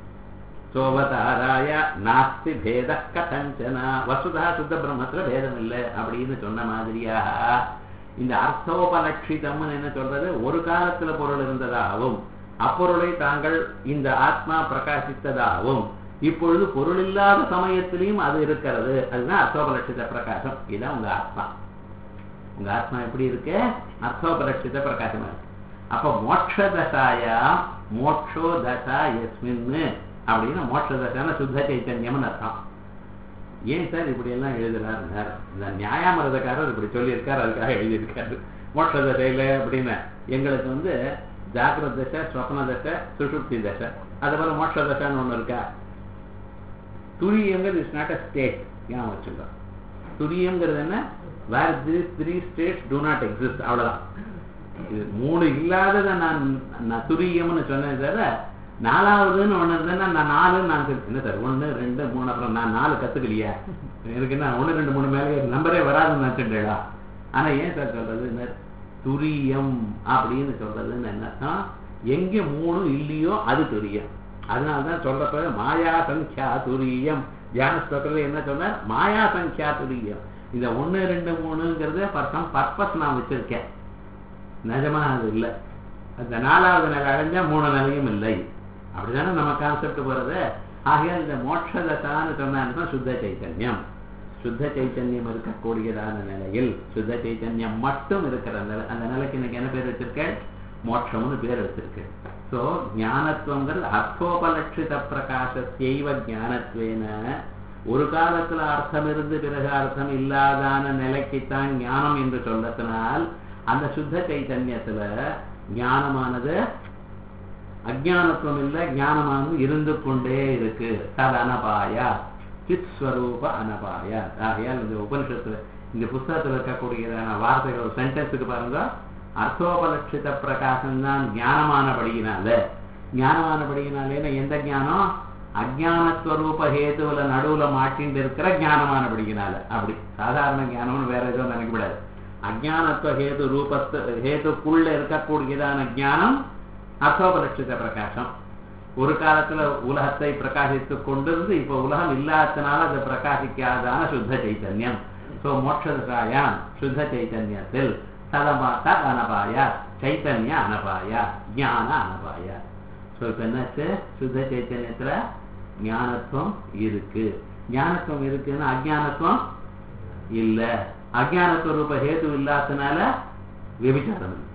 சோவதாராய நாஸ்தி பேத கதஞ்சன வசுதா சுத்த பிரம்மத்துல பேதம் இல்லை அப்படின்னு சொன்ன மாதிரியாக இந்த அர்த்தோபலட்சிதம்னு என்ன சொல்றது ஒரு காலத்துல பொருள் இருந்ததாகவும் அப்பொருளை தாங்கள் இந்த ஆத்மா பிரகாசித்ததாகவும் இப்பொழுது பொருள் இல்லாத சமயத்திலையும் அது இருக்கிறது அதுதான் அர்த்தோபலட்சித பிரகாசம் இதுதான் உங்க ஆத்மா உங்க ஆத்மா எப்படி இருக்கு அர்த்தோபலட்சித பிரகாசமா இருக்கு அப்ப மோட்ச தசாயா மோட்சோ தசா எஸ்மின்னு அப்படின்னு மோட்ச தசான சுத்த சைத்தன்யம்னு அர்த்தம் ஏன் சார் இப்படி எல்லாம் எழுதுறாருன்னார் இந்த நியாயாமிரதக்காரர் இப்படி சொல்லியிருக்காரு அதுக்காக எழுதியிருக்காரு மோட்ச தசையில அப்படின்னு எங்களுக்கு வந்து ஜாகிரத தசை ஸ்வப்ன தசை சுஷுப்தி தசை அது போல மோட்ச தசைன்னு ஒண்ணு இருக்கா துரியங்கிறது இஸ் நாட் அ ஸ்டேட் ஏன் வச்சுக்கோ துரியங்கிறது என்ன where this three states do not exist அவ்வளவுதான் இது மூணு இல்லாததை நான் நான் துரியம்னு சொன்னேன் தவிர நாலாவதுன்னு ஒண்ணு இருந்தேன்னா நான் நாலுன்னு நான் சொல்லி- என்ன சார் ஒண்ணு ரெண்டு மூணு அப்புறம் நான் நாலு கத்துக்கலையா எனக்கு என்ன ஒண்ணு ரெண்டு மூணு மேலே நம்பரே வராதுன்னு நினைச்சுட்டேடா ஆனா ஏன் சார் சொல்றது என்ன துரியம் அப்படின்னு சொல்றதுன்னு என்ன எங்க மூணு இல்லையோ அது துரியம் அதனாலதான் சொல்றப்ப மாயா சங்கியா துரியம் தியான ஸ்லோகத்துல என்ன சொன்னார் மாயா சங்கியா துரியம் இந்த ஒண்ணு ரெண்டு மூணுங்கிறது ஃபார் சம் பர்பஸ் நான் வச்சிருக்கேன் நிஜமா அது இல்லை அந்த நாலாவது நிலை அடைஞ்சா மூணு நிலையும் இல்லை அப்படிதானே நம்ம கான்செப்ட் போறது ஆகையால் இந்த மோட்சதசான்னு சொன்னான்னு சுத்த சைத்தன்யம் சுத்த சைத்தன்யம் இருக்கக்கூடியதான நிலையில் சுத்த சைத்தன்யம் மட்டும் இருக்கிற நிலை அந்த நிலைக்கு இன்னைக்கு என்ன பேர் வச்சிருக்க மோட்சம்னு பேர் வச்சிருக்கு சோ ஞானத்துவங்கிறது அர்த்தோபலட்சித பிரகாசத்தைவ ஞானத்வேன ஒரு காலத்துல அர்த்தம் இருந்து பிறகு அர்த்தம் இல்லாதான நிலைக்குத்தான் ஞானம் என்று சொல்லத்தினால் அந்த சுத்த சைத்தன்யத்துல ஞானமானது அஜானத்துவம் இல்லை ஞானமானது இருந்து கொண்டே இருக்கு தது அனபாயா சித் ஸ்வரூப அனபாயா ஆகையால் இந்த உபனிஷத்துல இந்த புஸ்தகத்துல இருக்கக்கூடியதான வார்த்தைகள் சென்டென்ஸுக்கு பாருங்க அர்த்தோபலட்சித பிரகாசம் தான் ஞானமானபடியினால ஞானமானபடியினாலேன்னா எந்த ஞானம் அஜானஸ்வரூப ஹேதுவுல நடுவுல மாட்டின்னு இருக்கிற ஞானமானபடியினால அப்படி சாதாரண ஞானம்னு வேற எதுவும் நினைக்கக்கூடாது அஜானத்துவ ஹேது ரூபத்து ஹேதுக்குள்ள இருக்கக்கூடியதான ஞானம் அசோபலட்சித பிரகாசம் ஒரு காலத்துல உலகத்தை பிரகாசித்துக் கொண்டிருந்து இப்ப உலகம் இல்லாதனால அது பிரகாசிக்காதான சுத்த சைத்தன்யம் சோ மோட்சதாயாம் சுத்த சைத்தன்யத்தில் தலமாத்தா அனபாயா சைத்தன்ய அனபாயா ஞான அனபாயா சோ இப்ப என்னாச்சு சுத்த சைத்தன்யத்துல ஞானத்துவம் இருக்கு ஞானத்துவம் இருக்குன்னா அஜானத்துவம் இல்ல அஜானத்துவ ரூப ஹேது இல்லாதனால விபிச்சாரம் இல்லை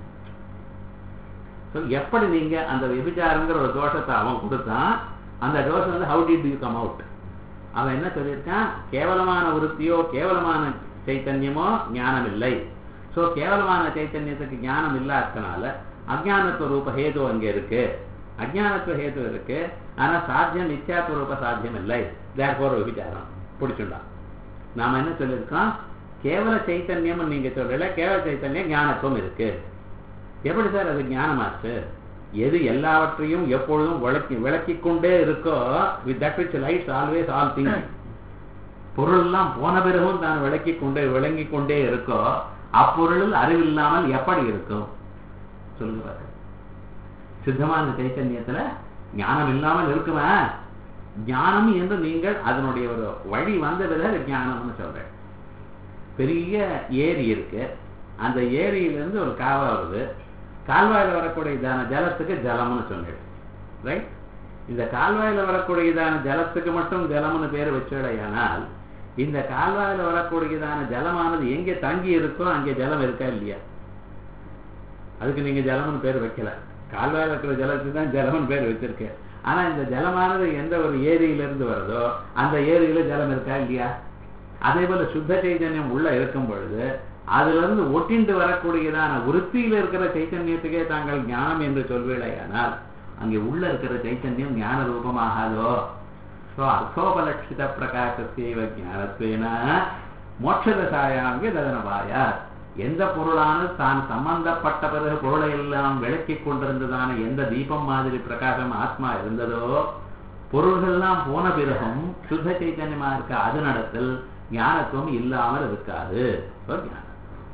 So, எப்படி நீங்க அந்த விபிச்சாரங்கிற ஒரு தோஷத்தை அவன் கொடுத்தான் அந்த தோஷம் வந்து how did you come out அவன் என்ன சொல்லியிருக்கான் கேவலமான விருத்தியோ கேவலமான சைத்தன்யமோ ஞானம் இல்லை சோ கேவலமான சைத்தன்யத்துக்கு ஞானம் இல்லாதனால அஜானத்துவ ரூப ஹேது அங்க இருக்கு அஜானத்துவ ஹேது இருக்கு ஆனா சாத்தியம் நித்தியாத்துவ ரூப சாத்தியம் இல்லை தேர்ஃபோர் விபிச்சாரம் பிடிச்சுட்டான் நாம என்ன சொல்லியிருக்கோம் கேவல சைத்தன்யம் நீங்க சொல்லல கேவல சைத்தன்யம் ஞானத்துவம் இருக்கு எப்படி சார் அது ஞானமாச்சு எது எல்லாவற்றையும் எப்பொழுதும் விளக்கி விளக்கிக் கொண்டே இருக்கோ with that which lights always all thing பொருள் எல்லாம் போன பிறகும் தான் விளக்கிக் கொண்டே விளங்கிக் கொண்டே இருக்கோ அப்பொருளில் அறிவில்லாமல் எப்படி இருக்கும் சொல்லுங்க பாரு சித்தமான சைத்தன்யத்துல ஞானம் இல்லாமல் இருக்குமா ஞானம் என்று நீங்கள் அதனுடைய ஒரு வழி வந்த பிறகு ஞானம்னு சொல்றேன் பெரிய ஏரி இருக்கு அந்த ஏரியிலிருந்து ஒரு கால்வாய் வருது கால்வாயில வரக்கூடியதான ஜலத்துக்கு ஜலம்னு சொன்னேன் ரைட் இந்த கால்வாயில வரக்கூடியதான ஜலத்துக்கு மட்டும் ஜலம்னு பேர் வச்சடையானால் இந்த கால்வாயில வரக்கூடியதான ஜலமானது எங்கே தங்கி இருக்கோ அங்கே ஜலம் இருக்கா இல்லையா அதுக்கு நீங்க ஜலம்னு பேர் வைக்கல கால்வாயில இருக்கிற ஜலத்துக்கு தான் ஜலம்னு பேர் வச்சிருக்கேன் ஆனா இந்த ஜலமானது எந்த ஒரு ஏரியிலிருந்து வருதோ அந்த ஏரியில ஜலம் இருக்கா இல்லையா அதே போல சுத்த சைதன்யம் உள்ள இருக்கும் பொழுது அதுல இருந்து ஒட்டிண்டு வரக்கூடியதான விருத்தியில இருக்கிற சைத்தன்யத்துக்கே தாங்கள் ஞானம் என்று சொல்வீழையானால் அங்கே உள்ள இருக்கிற சைத்தன்யம் ஞான ரூபமாகாதோ சோ அர்த்தோபலட்சித பிரகாசத்தேவ ஞானத்வேன மோட்சதசாயாங்க ததனபாயா எந்த பொருளானது தான் சம்பந்தப்பட்ட பிறகு பொருளை எல்லாம் விளக்கிக் கொண்டிருந்ததான எந்த தீபம் மாதிரி பிரகாசம் ஆத்மா இருந்ததோ பொருள்கள்லாம் போன பிறகும் சுத்த சைத்தன்யமா இருக்க அது நடத்தல் ஞானத்துவம் இல்லாமல் இருக்காது So, ஞானம்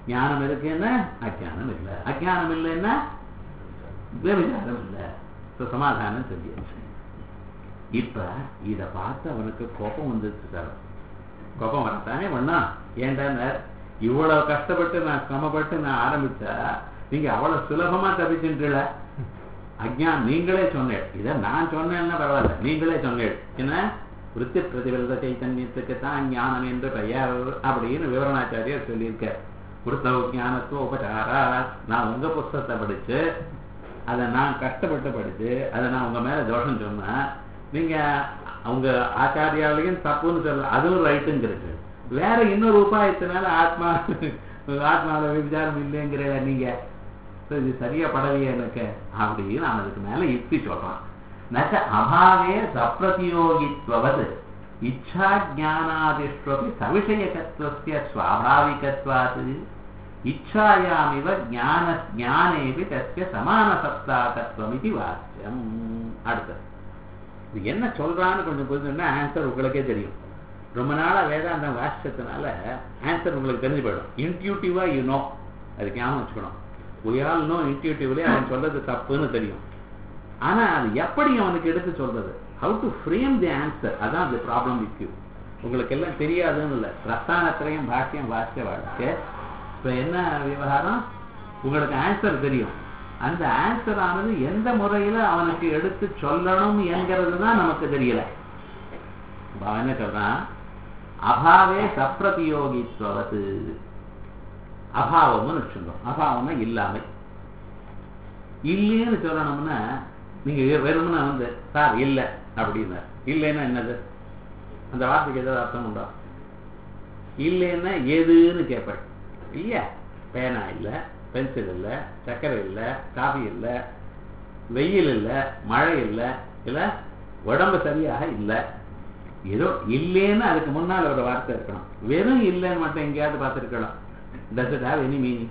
ஞானம் இருக்குன்னா அஜானம் இல்லை அஜானம் இல்லைன்னா விபச்சாரம் இல்லை So, சமாதானம் சொல்லியாச்சு இப்ப இத பார்த்து அவனுக்கு கோபம் வந்துருச்சு சார் கோபம் வரத்தானே பண்ணா ஏன்டா இவ்வளவு கஷ்டப்பட்டு நான் சிரமப்பட்டு நான் ஆரம்பிச்சா நீங்க அவ்வளவு சுலபமா தப்பிச்சுட்டுல அஜ்ஞான் நீங்களே சொன்னேன் இதை நான் சொன்னேன்னா பரவாயில்ல நீங்களே சொன்னேன் என்ன விருத்தி பிரதிபலித சைத்தன்யத்துக்கு தான் ஞானம் என்று பெயர் அப்படின்னு விவரணாச்சாரியர் சொல்லியிருக்கார் புருத்தவ ஞானத்துவ உபச்சாரா நான் உங்க புஸ்தகத்தை படிச்சு அதை நான் கஷ்டப்பட்டு படிச்சு அதை நான் உங்க மேல தோஷம் சொன்னா நீங்க அவங்க ஆச்சாரியாலையும் தப்புன்னு சொல்ல அதுவும் ரைட்டுங்கிறது வேற இன்னொரு உபாயத்தினால ஆத்மா ஆத்மாவில விசாரம் இல்லைங்கிற நீங்க இது சரியா படலையே எனக்கு அப்படின்னு நான் அதுக்கு மேல யுக்தி சொல்றான் நச்ச அபாவே சப்பிரதியோகித்வது இச்சா ஜானாதிஷ்வபி சவிஷயகத்துவஸ்ய ஸ்வாபாவிகத்வாத் இச்சாயாமிவ ஞான ஞானேபி தஸ்ய சமான சப்தாகத்துவம் இது வாக்கியம் அடுத்தது இது என்ன சொல்றான்னு கொஞ்சம் புரிஞ்சுன்னா ஆன்சர் உங்களுக்கே தெரியும் ரொம்ப நாளா வேதாந்தம் வாசிச்சதுனால ஆன்சர் உங்களுக்கு தெரிஞ்சு போயிடும் இன்ட்யூட்டிவா யூ நோ அதுக்கு ஞாபகம் வச்சுக்கணும் we all know intuitively அவன் சொல்றது தப்புன்னு தெரியும் ஆனா அது எப்படி அவனுக்கு எடுத்து சொல்றது how to frame the answer அதான் அந்த ப்ராப்ளம் வித் யூ உங்களுக்கு எல்லாம் தெரியாதுன்னு இல்லை பிரஸ்தானத்திலையும் பாக்கியம் வாசிய வாழ்க்கை இப்ப என்ன விவகாரம் உங்களுக்கு ஆன்சர் தெரியும் அந்த ஆன்சர் ஆனது எந்த முறையில அவனுக்கு எடுத்து சொல்லணும் என்கிறது தான் நமக்கு தெரியல அவன் என்ன சொல்றான் அபாவே சப்பிரதியோகித்வது அபாவம்னு வச்சுருந்தோம் அபாவம்னா இல்லாமை இல்லைன்னு சொல்லணும்னா நீங்க வெறும்னா வந்து சார் இல்லை அப்படின்னா இல்லைன்னா என்னது அந்த வார்த்தைக்கு ஏதாவது அர்த்தம் உண்டா இல்லைன்னா எதுன்னு கேட்பேன் இல்லையா பேனா இல்லை பென்சில் இல்லை சர்க்கரை இல்லை காஃபி இல்லை வெயில் இல்லை மழை இல்லை இல்லை உடம்பு சரியாக இல்லை ஏதோ இல்லைன்னு அதுக்கு முன்னால் ஒரு வார்த்தை இருக்கணும் வெறும் இல்லைன்னு மட்டும் எங்கேயாவது பார்த்துருக்கலாம் does it have any meaning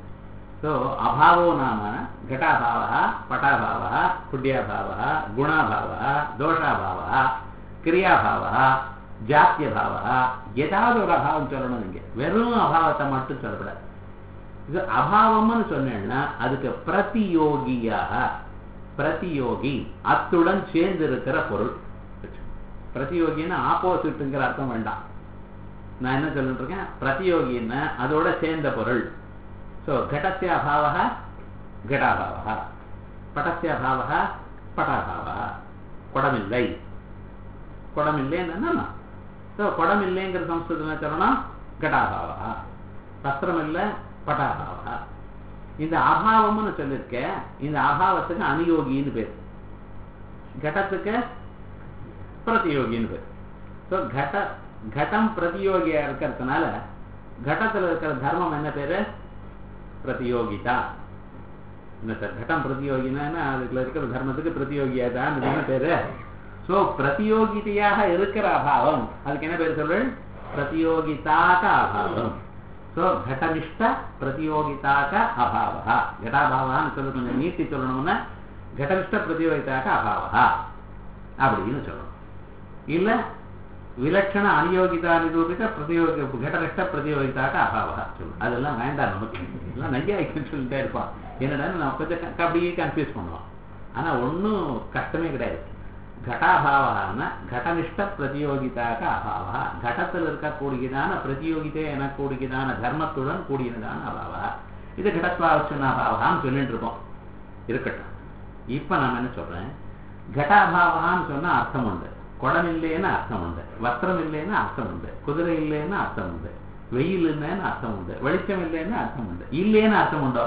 so அபாவோ நாம घटाभावः पटाभावः कुड्याभावः गुणाभावः दोषाभावः கிரியாபாவா ஜாத்தியபாவா ஏதாவது ஒரு அபாவம் சொல்லணும் நீங்க வெறும் அபாவத்தை மட்டும் சொல்லக்கூடாது இது அபாவம்னு சொன்னேன்னா அதுக்கு பிரதியோகியாக பிரதியோகி அத்துடன் சேர்ந்து இருக்கிற பொருள் பிரதியோகின்னா ஆப்போசிட்டுங்கிற அர்த்தம் வேண்டாம் நான் என்ன சொல்லிட்டு இருக்கேன் பிரதியோகின்னா அதோட சேர்ந்த பொருள் ஸோ घटस्य अभावः घटाभावः पटस्य अभावः पटाभावः குடமில்லை குடமில்லைன்னு ஸோ குடமில்லைங்கிற சம்ஸ்கிருதம் சொல்லணும் घटाभावः வஸ்திரம் இல்லை பட்டாபாவா இந்த அபாவம்னு சொல்லியிருக்கேன் இந்த அபாவத்துக்கு அனுயோகின்னு பேர் கடத்துக்கு பிரதியோகின்னு பேர் ஸோ கட கடம் பிரதியோகியா இருக்கிறதுனால கடத்துல இருக்கிற தர்மம் என்ன பேரு பிரதியோகிதா என்ன சார் கட்டம் பிரதியோகினா அதுக்குள்ள இருக்கிற தர்மத்துக்கு பிரதியோகியா தான் என்ன பேரு ஸோ பிரதியோகிதையாக இருக்கிற அபாவம் அதுக்கு என்ன பேர் சொல்றேன் பிரதியோகிதாக அபாவம் ஸோ घटनिष्ठ பிரதியோகிதாக அபாவா घटाபாவான்னு சொல்லி கொஞ்சம் நீட்டி சொல்லணும்னா घटनिष्ठ பிரதியோகிதாக அபாவா அப்படின்னு சொல்லணும் இல்ல விலட்சண அநியோகிதா நிரூபித பிரதியோகி घटनिष्ठ பிரதியோகிதாக அபாவா சொல்லணும் அதெல்லாம் வேண்டாம் நமக்கு எல்லாம் நையாய்க்குன்னு சொல்லிட்டே இருப்பான் என்னடா நம்ம கொஞ்சம் அப்படியே கன்ஃபியூஸ் பண்ணுவோம் ஆனா ஒன்றும் கஷ்டமே கிடையாது घटाभावाன घटनिष्ठ பிரதியோகிதாக அபாவா கடத்தில் இருக்கக்கூடியதான பிரதியோகிதை எனக்கூடியதான தர்மத்துடன் கூடியதான அபாவா இது கடத்வாவச்சன அபாவான்னு சொல்லிட்டு இருக்கோம் இருக்கட்டும் இப்ப நான் என்ன சொல்றேன் घटाபாவான்னு சொன்னா அர்த்தம் உண்டு குடம் இல்லைன்னு அர்த்தம் உண்டு வஸ்திரம் இல்லைன்னு அர்த்தம் உண்டு குதிரை இல்லைன்னு அர்த்தம் உண்டு வெயில் இல்லைன்னு அர்த்தம் உண்டு வெளிச்சம் இல்லைன்னு அர்த்தம் உண்டு இல்லைன்னு அர்த்தம் உண்டோ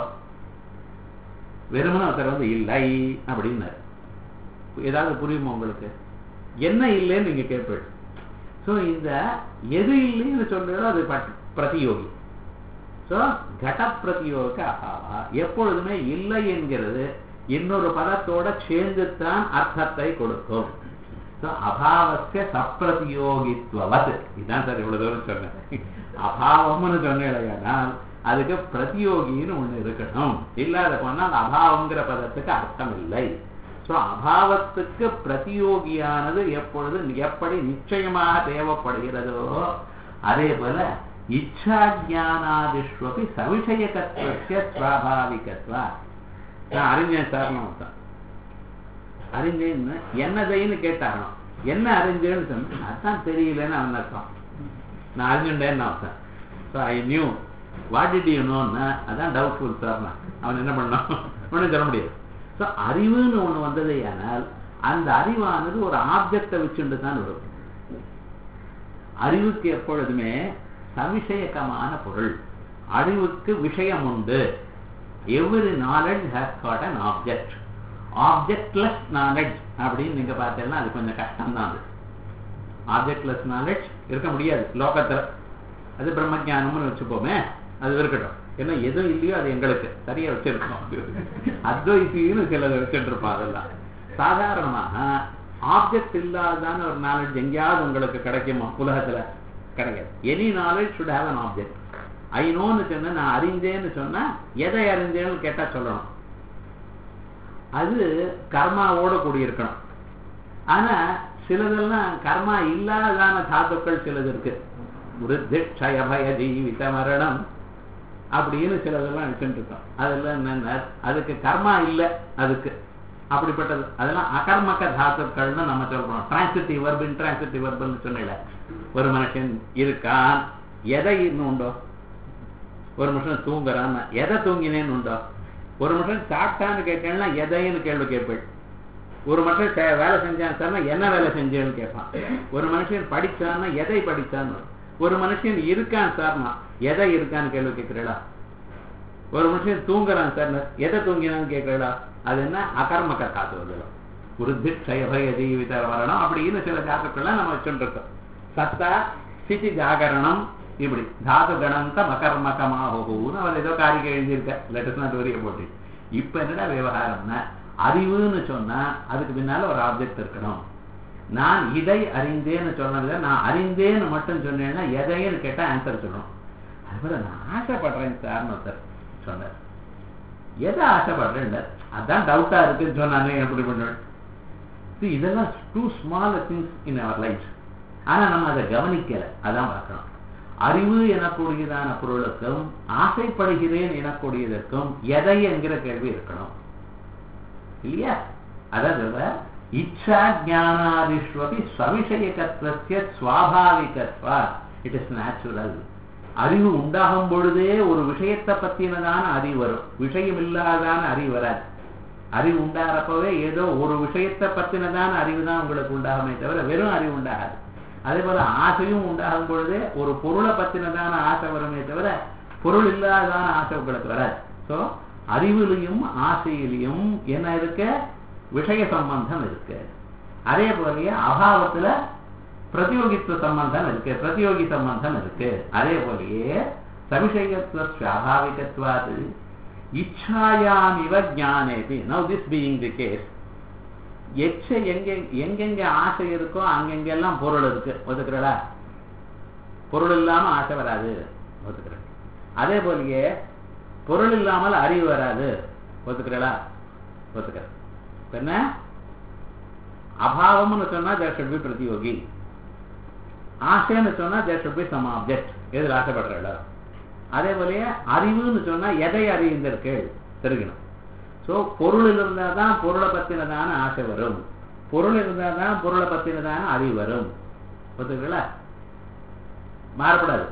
வெறுமனே ஒருத்தர் வந்து இல்லை அப்படின்னாரு ஏதாவது புரியுமா உங்களுக்கு என்ன இல்லைன்னு நீங்க கேட்பீங்க ஸோ இந்த எது இல்லைன்னு சொல்றதோ அது பிரதியோகி ஸோ கட பிரதியோக அபாவா எப்பொழுதுமே இல்லை என்கிறது இன்னொரு பதத்தோட சேர்ந்துத்தான் அர்த்தத்தை கொடுக்கும் ஸோ அபாவசிய சப்பிரதியோகித்வத் இதுதான் சார் இவ்வளவு தூரம் சொன்னேன் அபாவம்னு சொன்னேன் அதுக்கு பிரதியோகின்னு ஒண்ணு இருக்கணும் இல்லாத போனால் அபாவங்கிற பதத்துக்கு அர்த்தம் இல்லை ஸோ அபாவத்துக்கு பிரதியோகியானது எப்பொழுது எப்படி நிச்சயமாக தேவைப்படுகிறதோ அதே போல இச்சாஜானாதிஷ்வபி சவிஷயகத்துவசிய சுவாபாவிகத்வா நான் அறிஞன் சார்னு அர்த்தம் அறிஞ்சேன்னு என்னதைன்னு கேட்டாகணும் என்ன அறிஞ்சேன்னு சொன்ன அதான் தெரியலன்னு அவன் அர்த்தம் நான் அறிஞ்சுட்டேன்னு அர்த்தம் so I knew what did you நோன்னா அதான் டவுட்ஃபுல் சார்னா அவன் என்ன பண்ணான் ஒன்றும் சொல்ல முடியாது ஸோ அறிவுன்னு ஒன்று வந்ததே ஆனால் அந்த அறிவானது ஒரு ஆப்ஜெக்டை வச்சுட்டு தான் வரும் அறிவுக்கு எப்பொழுதுமே சவிஷயகமான பொருள் அறிவுக்கு விஷயம் உண்டு every knowledge has got an object objectless knowledge அப்படின்னு நீங்க பார்த்தீங்கன்னா அது கொஞ்சம் கஷ்டம் தான் அது ஆப்ஜெக்ட்லெஸ் நாலேஜ் இருக்க முடியாது லோகத்துல அது பிரம்மஜானம்னு வச்சுப்போமே அது இருக்கட்டும் ஏன்னா எதுவும் இல்லையோ அது எங்களுக்கு சரியா வச்சிருக்கோம் அத்வைத்தின்னு சிலதை வச்சுட்டு இருப்போம் அதெல்லாம் சாதாரணமாக ஆப்ஜெக்ட் இல்லாதான ஒரு நாலேஜ் எங்கேயாவது உங்களுக்கு கிடைக்குமா உலகத்துல கிடைக்காது any knowledge should have an object I நோன்னு சொன்ன நான் அறிந்தேன்னு சொன்னா எதை அறிந்தேன்னு கேட்டா சொல்லணும் அது கர்மாவோட கூடியிருக்கணும் ஆனா சிலதெல்லாம் கர்மா இல்லாதான தாத்துக்கள் சிலது இருக்கு விருத்தி க்ஷயபய ஜீவித மரணம் அப்படின்னு சிலதெல்லாம் வச்சுட்டு இருக்கோம் அதெல்லாம் என்னென்ன அதுக்கு கர்மா இல்லை அதுக்கு அப்படிப்பட்டது அதெல்லாம் அகர்மக தாத்துக்கள்னு நம்ம சொல்றோம் டிரான்சிட்டிவ் வர்பு இன்ட்ரான்சிட்டிவ் வர்புன்னு சொன்னல ஒரு மனுஷன் இருக்கான் எதை இன்னும் உண்டோ ஒரு மனுஷன் தூங்குறான் எதை தூங்கினேன்னு உண்டோ ஒரு மனுஷன் சாப்பிட்டான்னு கேட்டேன்னா எதைன்னு கேள்வி கேட்பேன் ஒரு மனுஷன் சே- வேலை செஞ்சான் சார்னா என்ன வேலை செஞ்சேன்னு கேட்பான் ஒரு மனுஷன் படிச்சான்னா எதை படிச்சான்னு ஒரு மனுஷன் இருக்கான் சார்னா எதை இருக்கான்னு கேள்வி கேட்கிறீங்களா ஒரு மனுஷன் தூங்குறான் சார் எதை தூங்கினான்னு கேட்கிறீங்களா அது என்ன அகர்மக காத்து வந்துடும் விருத்தி க்ஷயபய ஜீவித வரணும் அப்படின்னு சில தாத்துக்கள்லாம் நம்ம வச்சுட்டு இருக்கோம் சத்தா ஸ்திதி ஜாகரணம் இப்படி தாது கணந்த மகர்மகமாகுன்னு அவர் ஏதோ காரிகை எழுதியிருக்க லெட்டர்ஸ் நாட் வரிய போட்டு இப்ப என்னடா விவகாரம்னா அறிவுன்னு சொன்னா அதுக்கு பின்னால ஒரு ஆப்ஜெக்ட் இருக்கணும் நான் இதை அறிந்தேன்னு சொன்னதுல நான் அறிந்தேன்னு மட்டும் சொன்னேன்னா எதைன்னு கேட்டா ஆன்சர் சொல்லணும் அதுபோல நான் ஆசைப்படுறேன் சார்னு ஒருத்தர் சொன்னார் எதை ஆசைப்படுறேன் அதான் டவுட்டா இருக்குன்னு சொன்னானே எப்படி பண்ணுவேன் See, இதெல்லாம் too small things in our life ஆனா நம்ம அதை கவனிக்கல அதான் பார்க்கணும் அறிவு எனக்கூடியதான பொருளுக்கும் ஆசைப்படுகிறேன் எனக்கூடியதற்கும் எதை என்கிற கேள்வி இருக்கணும் இல்லையா அதான் சொல்ற இச்சா ஜானாதிஷ்வபி சவிஷயகத்வசிய சுவாபாவிகத்வா இட் இஸ் நேச்சுரல் அறிவு உண்டாகும் பொழுதே ஒரு விஷயத்தை பத்தினதான அறிவு வரும் விஷயம் இல்லாதான அறிவு வராது அறிவு உண்டாகிறப்பவே ஏதோ ஒரு விஷயத்தை பத்தினதான அறிவு தான் உங்களுக்கு உண்டாகுமே தவிர வெறும் அறிவு உண்டாகாது அதே போல ஆசையும் உண்டாகும் பொழுதே ஒரு பொருளை பத்தினதான ஆசை வருமே தவிர பொருள் இல்லாதான ஆசை உங்களுக்கு வராது ஸோ அறிவிலையும் ஆசையிலையும் என்ன இருக்கு விஷய சம்பந்தம் இருக்கு அதே போலயே அபாவத்துல பிரதியோகித்துவ சம்பந்தம் இருக்கு பிரதியோகி சம்பந்தம் இருக்கு அதே போலயே சவிஷயத்துவ சுவாபாவிகத்வாது இச்சாயாமிவ ஜானேபி now this being the case எச்ச எங்க எங்கெங்க ஆசை இருக்கோ அங்கெங்கெல்லாம் பொருள் இருக்கு ஒத்துக்கிறடா பொருள் இல்லாம ஆசை வராது ஒத்துக்கிறேன் அதே போலயே பொருள் இல்லாமல் அறிவு வராது ஒத்துக்கிறடா ஒத்துக்கிறேன் இப்ப என்ன அபாவம்னு சொன்னா தேர் ஷுட் பி பிரதியோகி ஆசைன்னு சொன்னா there should be some object எதில் ஆசைப்படுறா அதே போலயே அறிவுன்னு சொன்னா எதை அறிந்திருக்கு தெரிஞ்சுக்கணும் ஸோ பொருள் இருந்தால் தான் பொருளை பத்தினதான ஆசை வரும் பொருள் இருந்தால் தான் பொருளை பத்தினதான அறிவு வரும் ஒத்துக்கல மாறப்படாது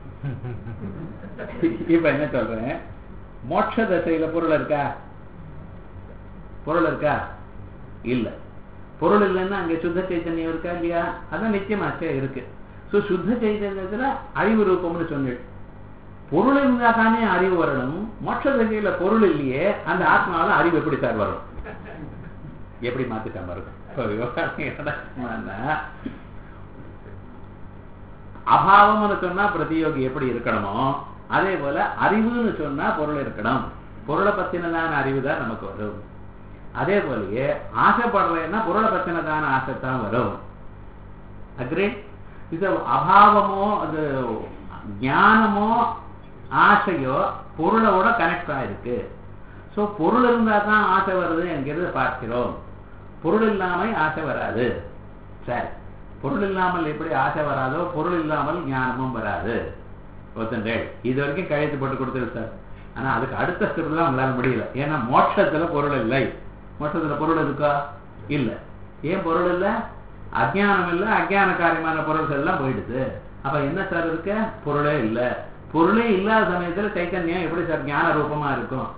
இப்ப என்ன சொல்றேன் மோட்ச தசையில பொருள் இருக்கா பொருள் இருக்கா இல்ல பொருள் இல்லைன்னா அங்க சுத்த சைத்தன்யம் இருக்கா இல்லையா அதான் நிச்சயமாச்சே இருக்கு ஸோ சுத்த சைத்தன்யத்துல அறிவு ரூபம்னு சொன்னேன் பொருள் இருந்தா தானே அறிவு வரணும் மோட்ச தசையில பொருள் இல்லையே அந்த ஆத்மாவில அறிவு எப்படி சார் வரும் எப்படி மாத்திட்டாம இருக்கும் இப்ப விவகாரம் என்னடா அபாவம்னு சொன்னா பிரதியோகி எப்படி இருக்கணுமோ அதே போல அறிவுன்னு சொன்னா பொருள் இருக்கணும் பொருளை பத்தினதான அறிவு தான் நமக்கு வரும் அதே போலயே ஆசைப்படுறேன்னா பொருளை பத்தினதான ஆசை தான் வரும் அக்ரே இது அபாவமோ அது ஞானமோ ஆசையோ பொருளோட கனெக்ட் ஆயிருக்கு ஸோ பொருள் இருந்தால் தான் ஆசை வருது என்கிறது பார்க்கிறோம் பொருள் இல்லாமல் ஆசை வராது சரி பொருள் இல்லாமல் எப்படி ஆசை வராதோ பொருள் இல்லாமல் ஞானமும் வராது ஒருத்தன் இது வரைக்கும் கையெழுத்து போட்டு கொடுத்துரு சார் ஆனா அதுக்கு அடுத்த ஸ்டெப் தான் நம்மளால முடியல ஏன்னா மோட்சத்துல பொருள் இல்லை மோட்சத்துல பொருள் இருக்கா இல்ல ஏன் பொருள் இல்ல அஜ்ஞானம் இல்ல அஜ்ஞான காரியமான பொருள்கள் எல்லாம் போயிடுது அப்ப என்ன சார் இருக்கு பொருளே இல்ல பொருளே இல்லாத சமயத்துல சைத்தன்யம் எப்படி சார் ஞான ரூபமா இருக்கும்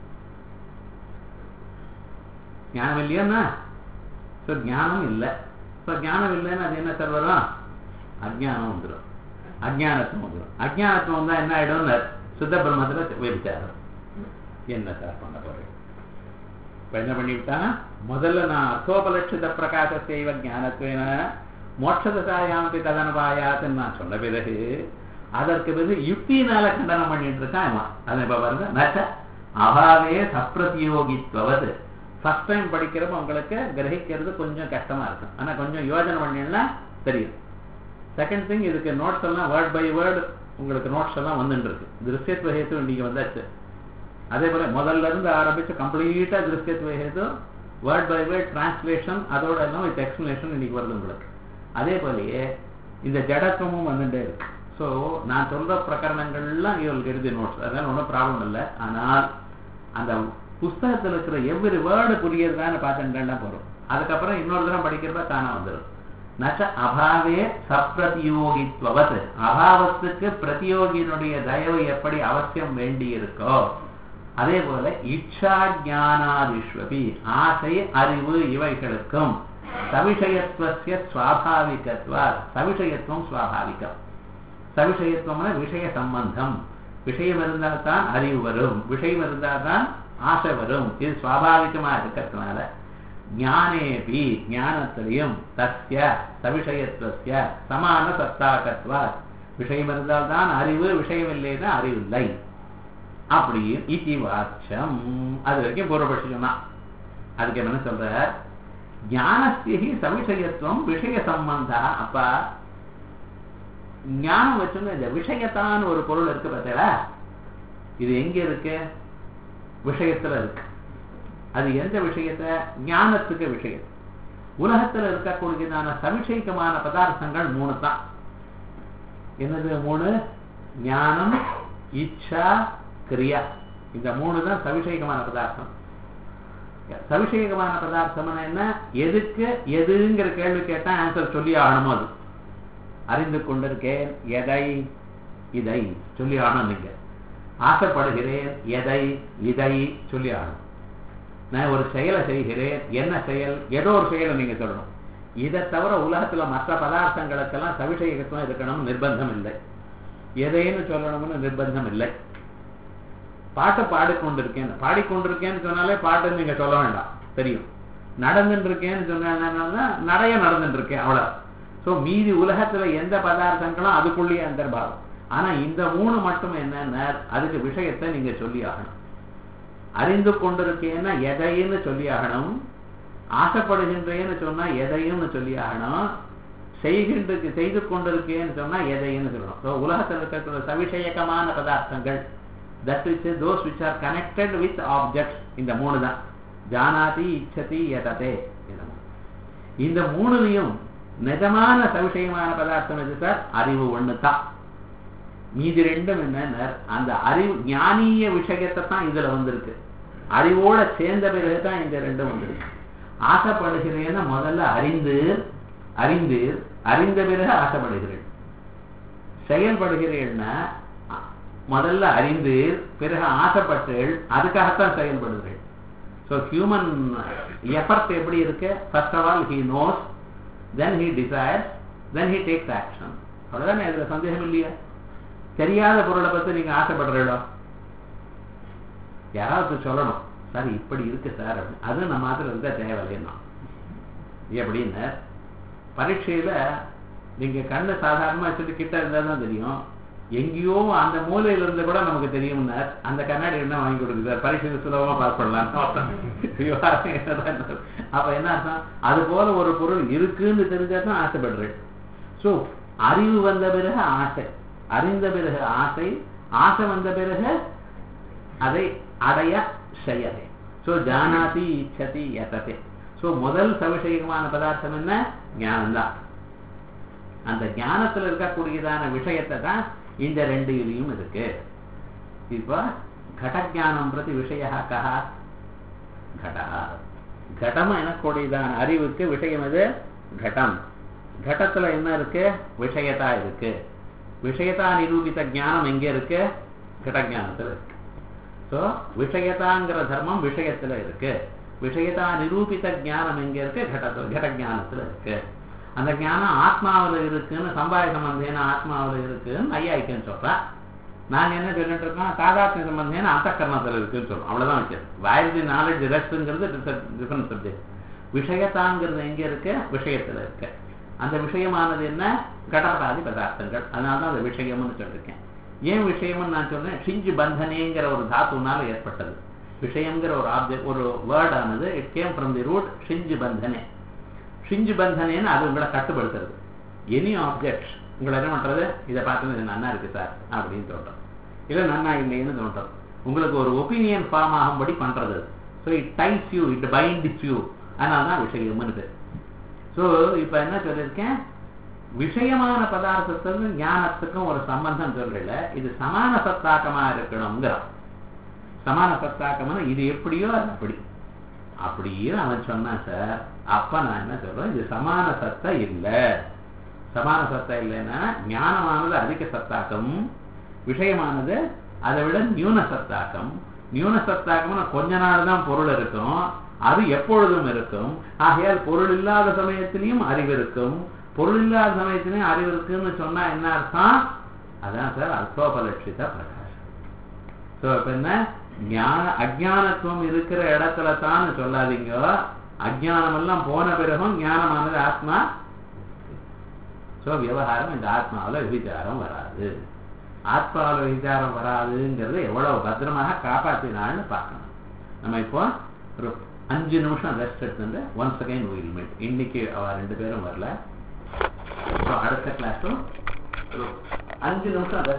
ஞானம் இல்லையா ஸோ ஞானம் இல்லை ஸோ ஞானம் இல்லைன்னு அது என்ன சார் வரும் அஜ்ஞானம் வந்துடும் அஜ்ஞானத்துவம் வந்துடும் அஜ்ஞானத்துவம் வந்தா என்ன ஆயிடும்னு சுத்த பிரம்மத்துல விபச்சாரம் என்ன சார் பண்ண போறேன் இப்ப என்ன பண்ணிவிட்டான் முதல்ல நான் அர்த்தோபலட்சித பிரகாச செய்வ ஞானத்துவேன மோட்சதாயாமப்பி ததனபாயாத்துன்னு நான் சொன்ன பிறகு அதற்கு பிறகு யுக்தியினால கண்டனம் பண்ணிட்டு இருக்கான் இவன் அது இப்ப பாருங்க நச்ச அபாவே சப்பிரதியோகித்வது ஃபர்ஸ்ட் டைம் படிக்கிறப்ப உங்களுக்கு கிரகிக்கிறது கொஞ்சம் கஷ்டமா இருக்கும் ஆனா கொஞ்சம் யோஜனை பண்ணினா தெரியும் செகண்ட் திங் இதுக்கு நோட்ஸ் எல்லாம் வேர்ட் பை வேர்டு உங்களுக்கு நோட்ஸ் எல்லாம் வந்துட்டு இருக்கு திருஷ்யத்துவ ஹேத்து இன்னைக்கு வந்தாச்சு அதே போல முதல்ல இருந்து ஆரம்பிச்சு கம்ப்ளீட்டா திருஷ்யத்துவ ஹேத்து வேர்ட் பை வேர்ட் டிரான்ஸ்லேஷன் அதோட எல்லாம் வித் எக்ஸ்பிளேஷன் இன்னைக்கு வருது உங்களுக்கு அதே போலயே இந்த ஜடத்துவமும் வந்துட்டே இருக்கு ஸோ நான் சொல்ற பிரகரணங்கள்லாம் இவங்களுக்கு எழுதி நோட்ஸ் அதனால ஒன்றும் ப்ராப்ளம் இல்லை ஆனால் அந்த புஸ்தகத்தில் இருக்கிற எவ்வொரு வேர்டு புரியறதான்னு பார்த்துட்டா போறோம் அதுக்கப்புறம் இன்னொரு தரம் படிக்கிறப்ப தானா வந்துடும் நச்ச அபாவே சப்பிரதியோகித்வத் அபாவத்துக்கு பிரதியோகியினுடைய தயவு எப்படி அவசியம் வேண்டி இருக்கோ அதே போல இச்சா ஞானாதிஸ்வபி ஆசை அறிவு இவைகளுக்கும் சவிஷயத்துவசிய சுவாபாவிகத்வா சவிஷயத்துவம் சுவாபாவிகம் சவிஷயத்துவம்னா விஷய சம்பந்தம் விஷயம் இருந்தால் தான் அறிவு வரும் விஷயம் இருந்தால் தான் ஆசை வரும் இது சுவாபாவிகமா இருக்கிறதுனால ஞானேபி ஞானத்திலையும் தஸ்ய சவிஷயத்துவசிய சமான சத்தாகத்வா விஷயம் இருந்தால்தான் அறிவு விஷயம் இல்லைன்னா அறிவில்லை அப்படி இதி வாச்சம் அது வரைக்கும் பூர்வபட்சி சொன்னா அதுக்கு என்ன சொல்ற ஞானஸ்தி சவிஷயத்துவம் விஷய சம்பந்தா அப்பா ஞானம் வச்சோன்னு இந்த விஷயத்தான் ஒரு பொருள் இருக்கு பார்த்தா இது எங்க இருக்கு விஷயத்துல இருக்கு அது எந்த விஷயத்த ஞானத்துக்கு விஷயம் உலகத்துல இருக்கக்கூடியதான சவிஷயகமான பதார்த்தங்கள் மூணு தான் என்னது மூணு ஞானம் இச்சா கிரியா இந்த மூணு தான் சவிஷயகமான பதார்த்தம் சவிஷயகமான பதார்த்தம் என்ன எதுக்கு எதுங்கிற கேள்வி கேட்டா ஆன்சர் சொல்லி ஆகணுமோ அது அறிந்து கொண்டிருக்கேன் எதை இதை சொல்லி ஆகணும் நீங்க ஆசைப்படுகிறேன் எதை இதை சொல்லி ஆகணும் நான் ஒரு செயலை செய்கிறேன் என்ன செயல் ஏதோ ஒரு செயலை நீங்க சொல்லணும் இதை தவிர உலகத்துல மற்ற பதார்த்தங்களுக்கெல்லாம் சவிஷயகத்துவம் இருக்கணும் நிர்பந்தம் இல்லை எதைன்னு சொல்லணும்னு நிர்பந்தம் இல்லை பாட்டை பாடிக்கொண்டிருக்கேன் பாடிக்கொண்டிருக்கேன்னு சொன்னாலே பாட்டு நீங்க சொல்ல வேண்டாம் தெரியும் நடந்துட்டு இருக்கேன்னு சொன்னா நடைய நடந்துட்டு இருக்கேன் அவ்வளவு சோ மீதி உலகத்துல எந்த பதார்த்தங்களும் அதுக்குள்ளேயே அந்தர்பாவம் ஆனா இந்த மூணு மட்டும் என்னன்னா அதுக்கு விஷயத்தை நீங்க சொல்லி ஆகணும் அறிந்து கொண்டிருக்கேன்னா எதைன்னு சொல்லி ஆகணும் ஆசைப்படுகின்றேன்னு சொன்னா எதையும் சொல்லி ஆகணும் செய்கின்ற செய்து கொண்டிருக்கேன்னு சொன்னா எதைன்னு சொல்லணும் ஸோ உலகத்தில் இருக்கிற சவிஷயகமான பதார்த்தங்கள் that is those which are connected with object இந்த மூணு தான் ஜானாதி இச்சதி எததே இந்த மூணுலையும் நிஜமான சவிஷயமான பதார்த்தம் எது சார் அறிவு ஒண்ணு தான் மீதி ரெண்டும் என்ன அந்த அறிவு ஞானிய விஷயத்தை தான் இதுல வந்திருக்கு அறிவோட சேர்ந்த பிறகு தான் இந்த ரெண்டும் வந்திருக்கு ஆசைப்படுகிறேன்னு முதல்ல அறிந்து அறிந்து அறிந்த பிறகு ஆசைப்படுகிறேன் செயல்படுகிறேன்னா முதல்ல அறிந்து பிறகு ஆசைப்பட்டேள் அதுக்காகத்தான் செயல்படுகிறேன் ஸோ ஹியூமன் எஃபர்ட் எப்படி இருக்கு first of all he knows then he desires then he takes action அவ்வளவுதானே அதுல சந்தேகம் இல்லையா தெரியாத பொருளை பத்தி நீங்க ஆசைப்படுறீங்களோ யாராவது சொல்லணும் சார் இப்படி இருக்கு சார் அப்படின்னு அது நம்ம மாத்திரம் இருந்தா தேவையில்லைன்னா எப்படின்னு பரீட்சையில நீங்க கண்ணு சாதாரணமா வச்சுட்டு கிட்ட இருந்தா தான் தெரியும் எங்கேயோ அந்த மூலையில இருந்து கூட நமக்கு தெரியும்னார் அந்த கண்ணாடி என்ன வாங்கி கொடுக்குது சார் பரீட்சைக்கு சுலபமா பாஸ் பண்ணலாம் அப்ப என்ன அர்த்தம் அது போல ஒரு பொருள் இருக்குன்னு தெரிஞ்சா தான் ஆசைப்படுறேன் சோ அறிவு வந்த பிறகு ஆசை அறிந்த பிறகு ஆசை ஆசை வந்த பிறகு அதை அடைய செயலே சோ ஜானாதி இச்சதி எததே சோ முதல் சவிஷயமான பதார்த்தம் என்ன ஞானம்தான் அந்த ஞானத்துல இருக்கக்கூடியதான விஷயத்தை தான் இந்த ரெண்டு இதுலயும் இருக்கு இப்போ கடஜானம் பிரதி விஷய கஹா கடா கடம் எனக்கூடியதான அறிவுக்கு விஷயம் எது கடம் கடத்துல என்ன இருக்கு விஷயத்தா இருக்கு விஷயத்தா நிரூபித்த ஞானம் எங்க இருக்கு கடஜானத்துல இருக்கு ஸோ விஷயத்தாங்கிற தர்மம் விஷயத்துல இருக்கு விஷயத்தா நிரூபித்த ஞானம் எங்க இருக்கு கடத்துல கடஜானத்துல இருக்கு அந்த ஞானம் ஆத்மாவில் இருக்குன்னு சம்பாய சம்பந்தேன ஆத்மாவில் இருக்குன்னு ஐயாயிக்குன்னு சொல்றா நாங்க என்ன சொல்லிட்டு இருக்கோம் தாதாத்மிய சம்பந்தேன அந்த கர்மத்தில் இருக்குன்னு சொல்றோம் அவ்வளவுதான் வச்சது வயது நாலேஜ் ரெஸ்ட்ங்கிறது டிஃபரன்ஸ் சப்ஜெக்ட் விஷயத்தாங்கிறது எங்க இருக்கு விஷயத்துல இருக்கு அந்த விஷயமானது என்ன கடப்படாதி பதார்த்தங்கள் அதனால தான் அந்த விஷயம்னு சொல்லியிருக்கேன் ஏன் விஷயம்னு நான் சொல்றேன் ஷிஞ்சு பந்தனேங்கிற ஒரு தாத்துனால ஏற்பட்டது விஷயம்ங்கிற ஒரு ஆப்ஜெக்ட் ஒரு வேர்ட் ஆனது it came from the root ஷிஞ்சு பந்தனே ஷிஞ்சு பந்தனேன்னு அது உங்களை கட்டுப்படுத்துறது எனி ஆப்ஜெக்ட் உங்களை என்ன பண்றது இதை பார்த்து இது நன்னா இருக்கு சார் அப்படின்னு தோன்றும் இல்லை நன்னா இல்லைன்னு தோன்றும் உங்களுக்கு ஒரு ஒப்பீனியன் ஃபார்ம் ஆகும்படி பண்றது so it ties you it binds you அதனால தான் விஷயம்னு பேர் ஸோ இப்போ என்ன சொல்லியிருக்கேன் விஷயமான பதார்த்தத்துக்கும் ஞானத்துக்கும் ஒரு சம்பந்தம் சொல்லல இது சமான சத்தாக்கமா இருக்கணுங்கிறான் சமான சத்தாக்கம்னா இது எப்படியோ அது அப்படி அப்படின்னு அவன் சொன்னான் சார் அப்ப நான் என்ன சொல்றேன் இது சமான சத்தம் இல்லை சமான சத்தம் இல்லைன்னா ஞானமானது அதிக சத்தாக்கம் விஷயமானது அதை விட நியூன சத்தாக்கம் நியூன சத்தாக்கம்னா கொஞ்ச நாள் தான் பொருள் இருக்கும் அது எப்பொழுதும் இருக்கும் ஆகையால் பொருள் இல்லாத சமயத்திலையும் அறிவு இருக்கும் பொருள் இல்லாத சமயத்திலையும் அறிவு இருக்குன்னு சொன்னா என்ன அர்த்தம் அதான் சார் அல்போபலட்சித பிரகாசம் ஸோ இப்போ என்ன ஞான அஜானத்துவம் இருக்கிற இடத்துல தான் சொல்லாதீங்க அஜானம் எல்லாம் போன பிறகும் ஞானமானது ஆத்மா ஸோ விவகாரம் இந்த ஆத்மாவில் விபிச்சாரம் வராது ஆத்மாவில் விபிச்சாரம் வராதுங்கிறது எவ்வளவு பத்திரமாக காப்பாற்றினான்னு பார்க்கணும் நம்ம இப்போ ஒரு அஞ்சு நிமிஷம் ரெஸ்ட் எடுத்துட்டு ஒன்ஸ் அகைன் வில் மீட் இன்னைக்கு அவ ரெண்டு பேரும் வரல ஸோ அடுத்த கிளாஸும் அஞ்சு நிமிஷம் ரெஸ்ட்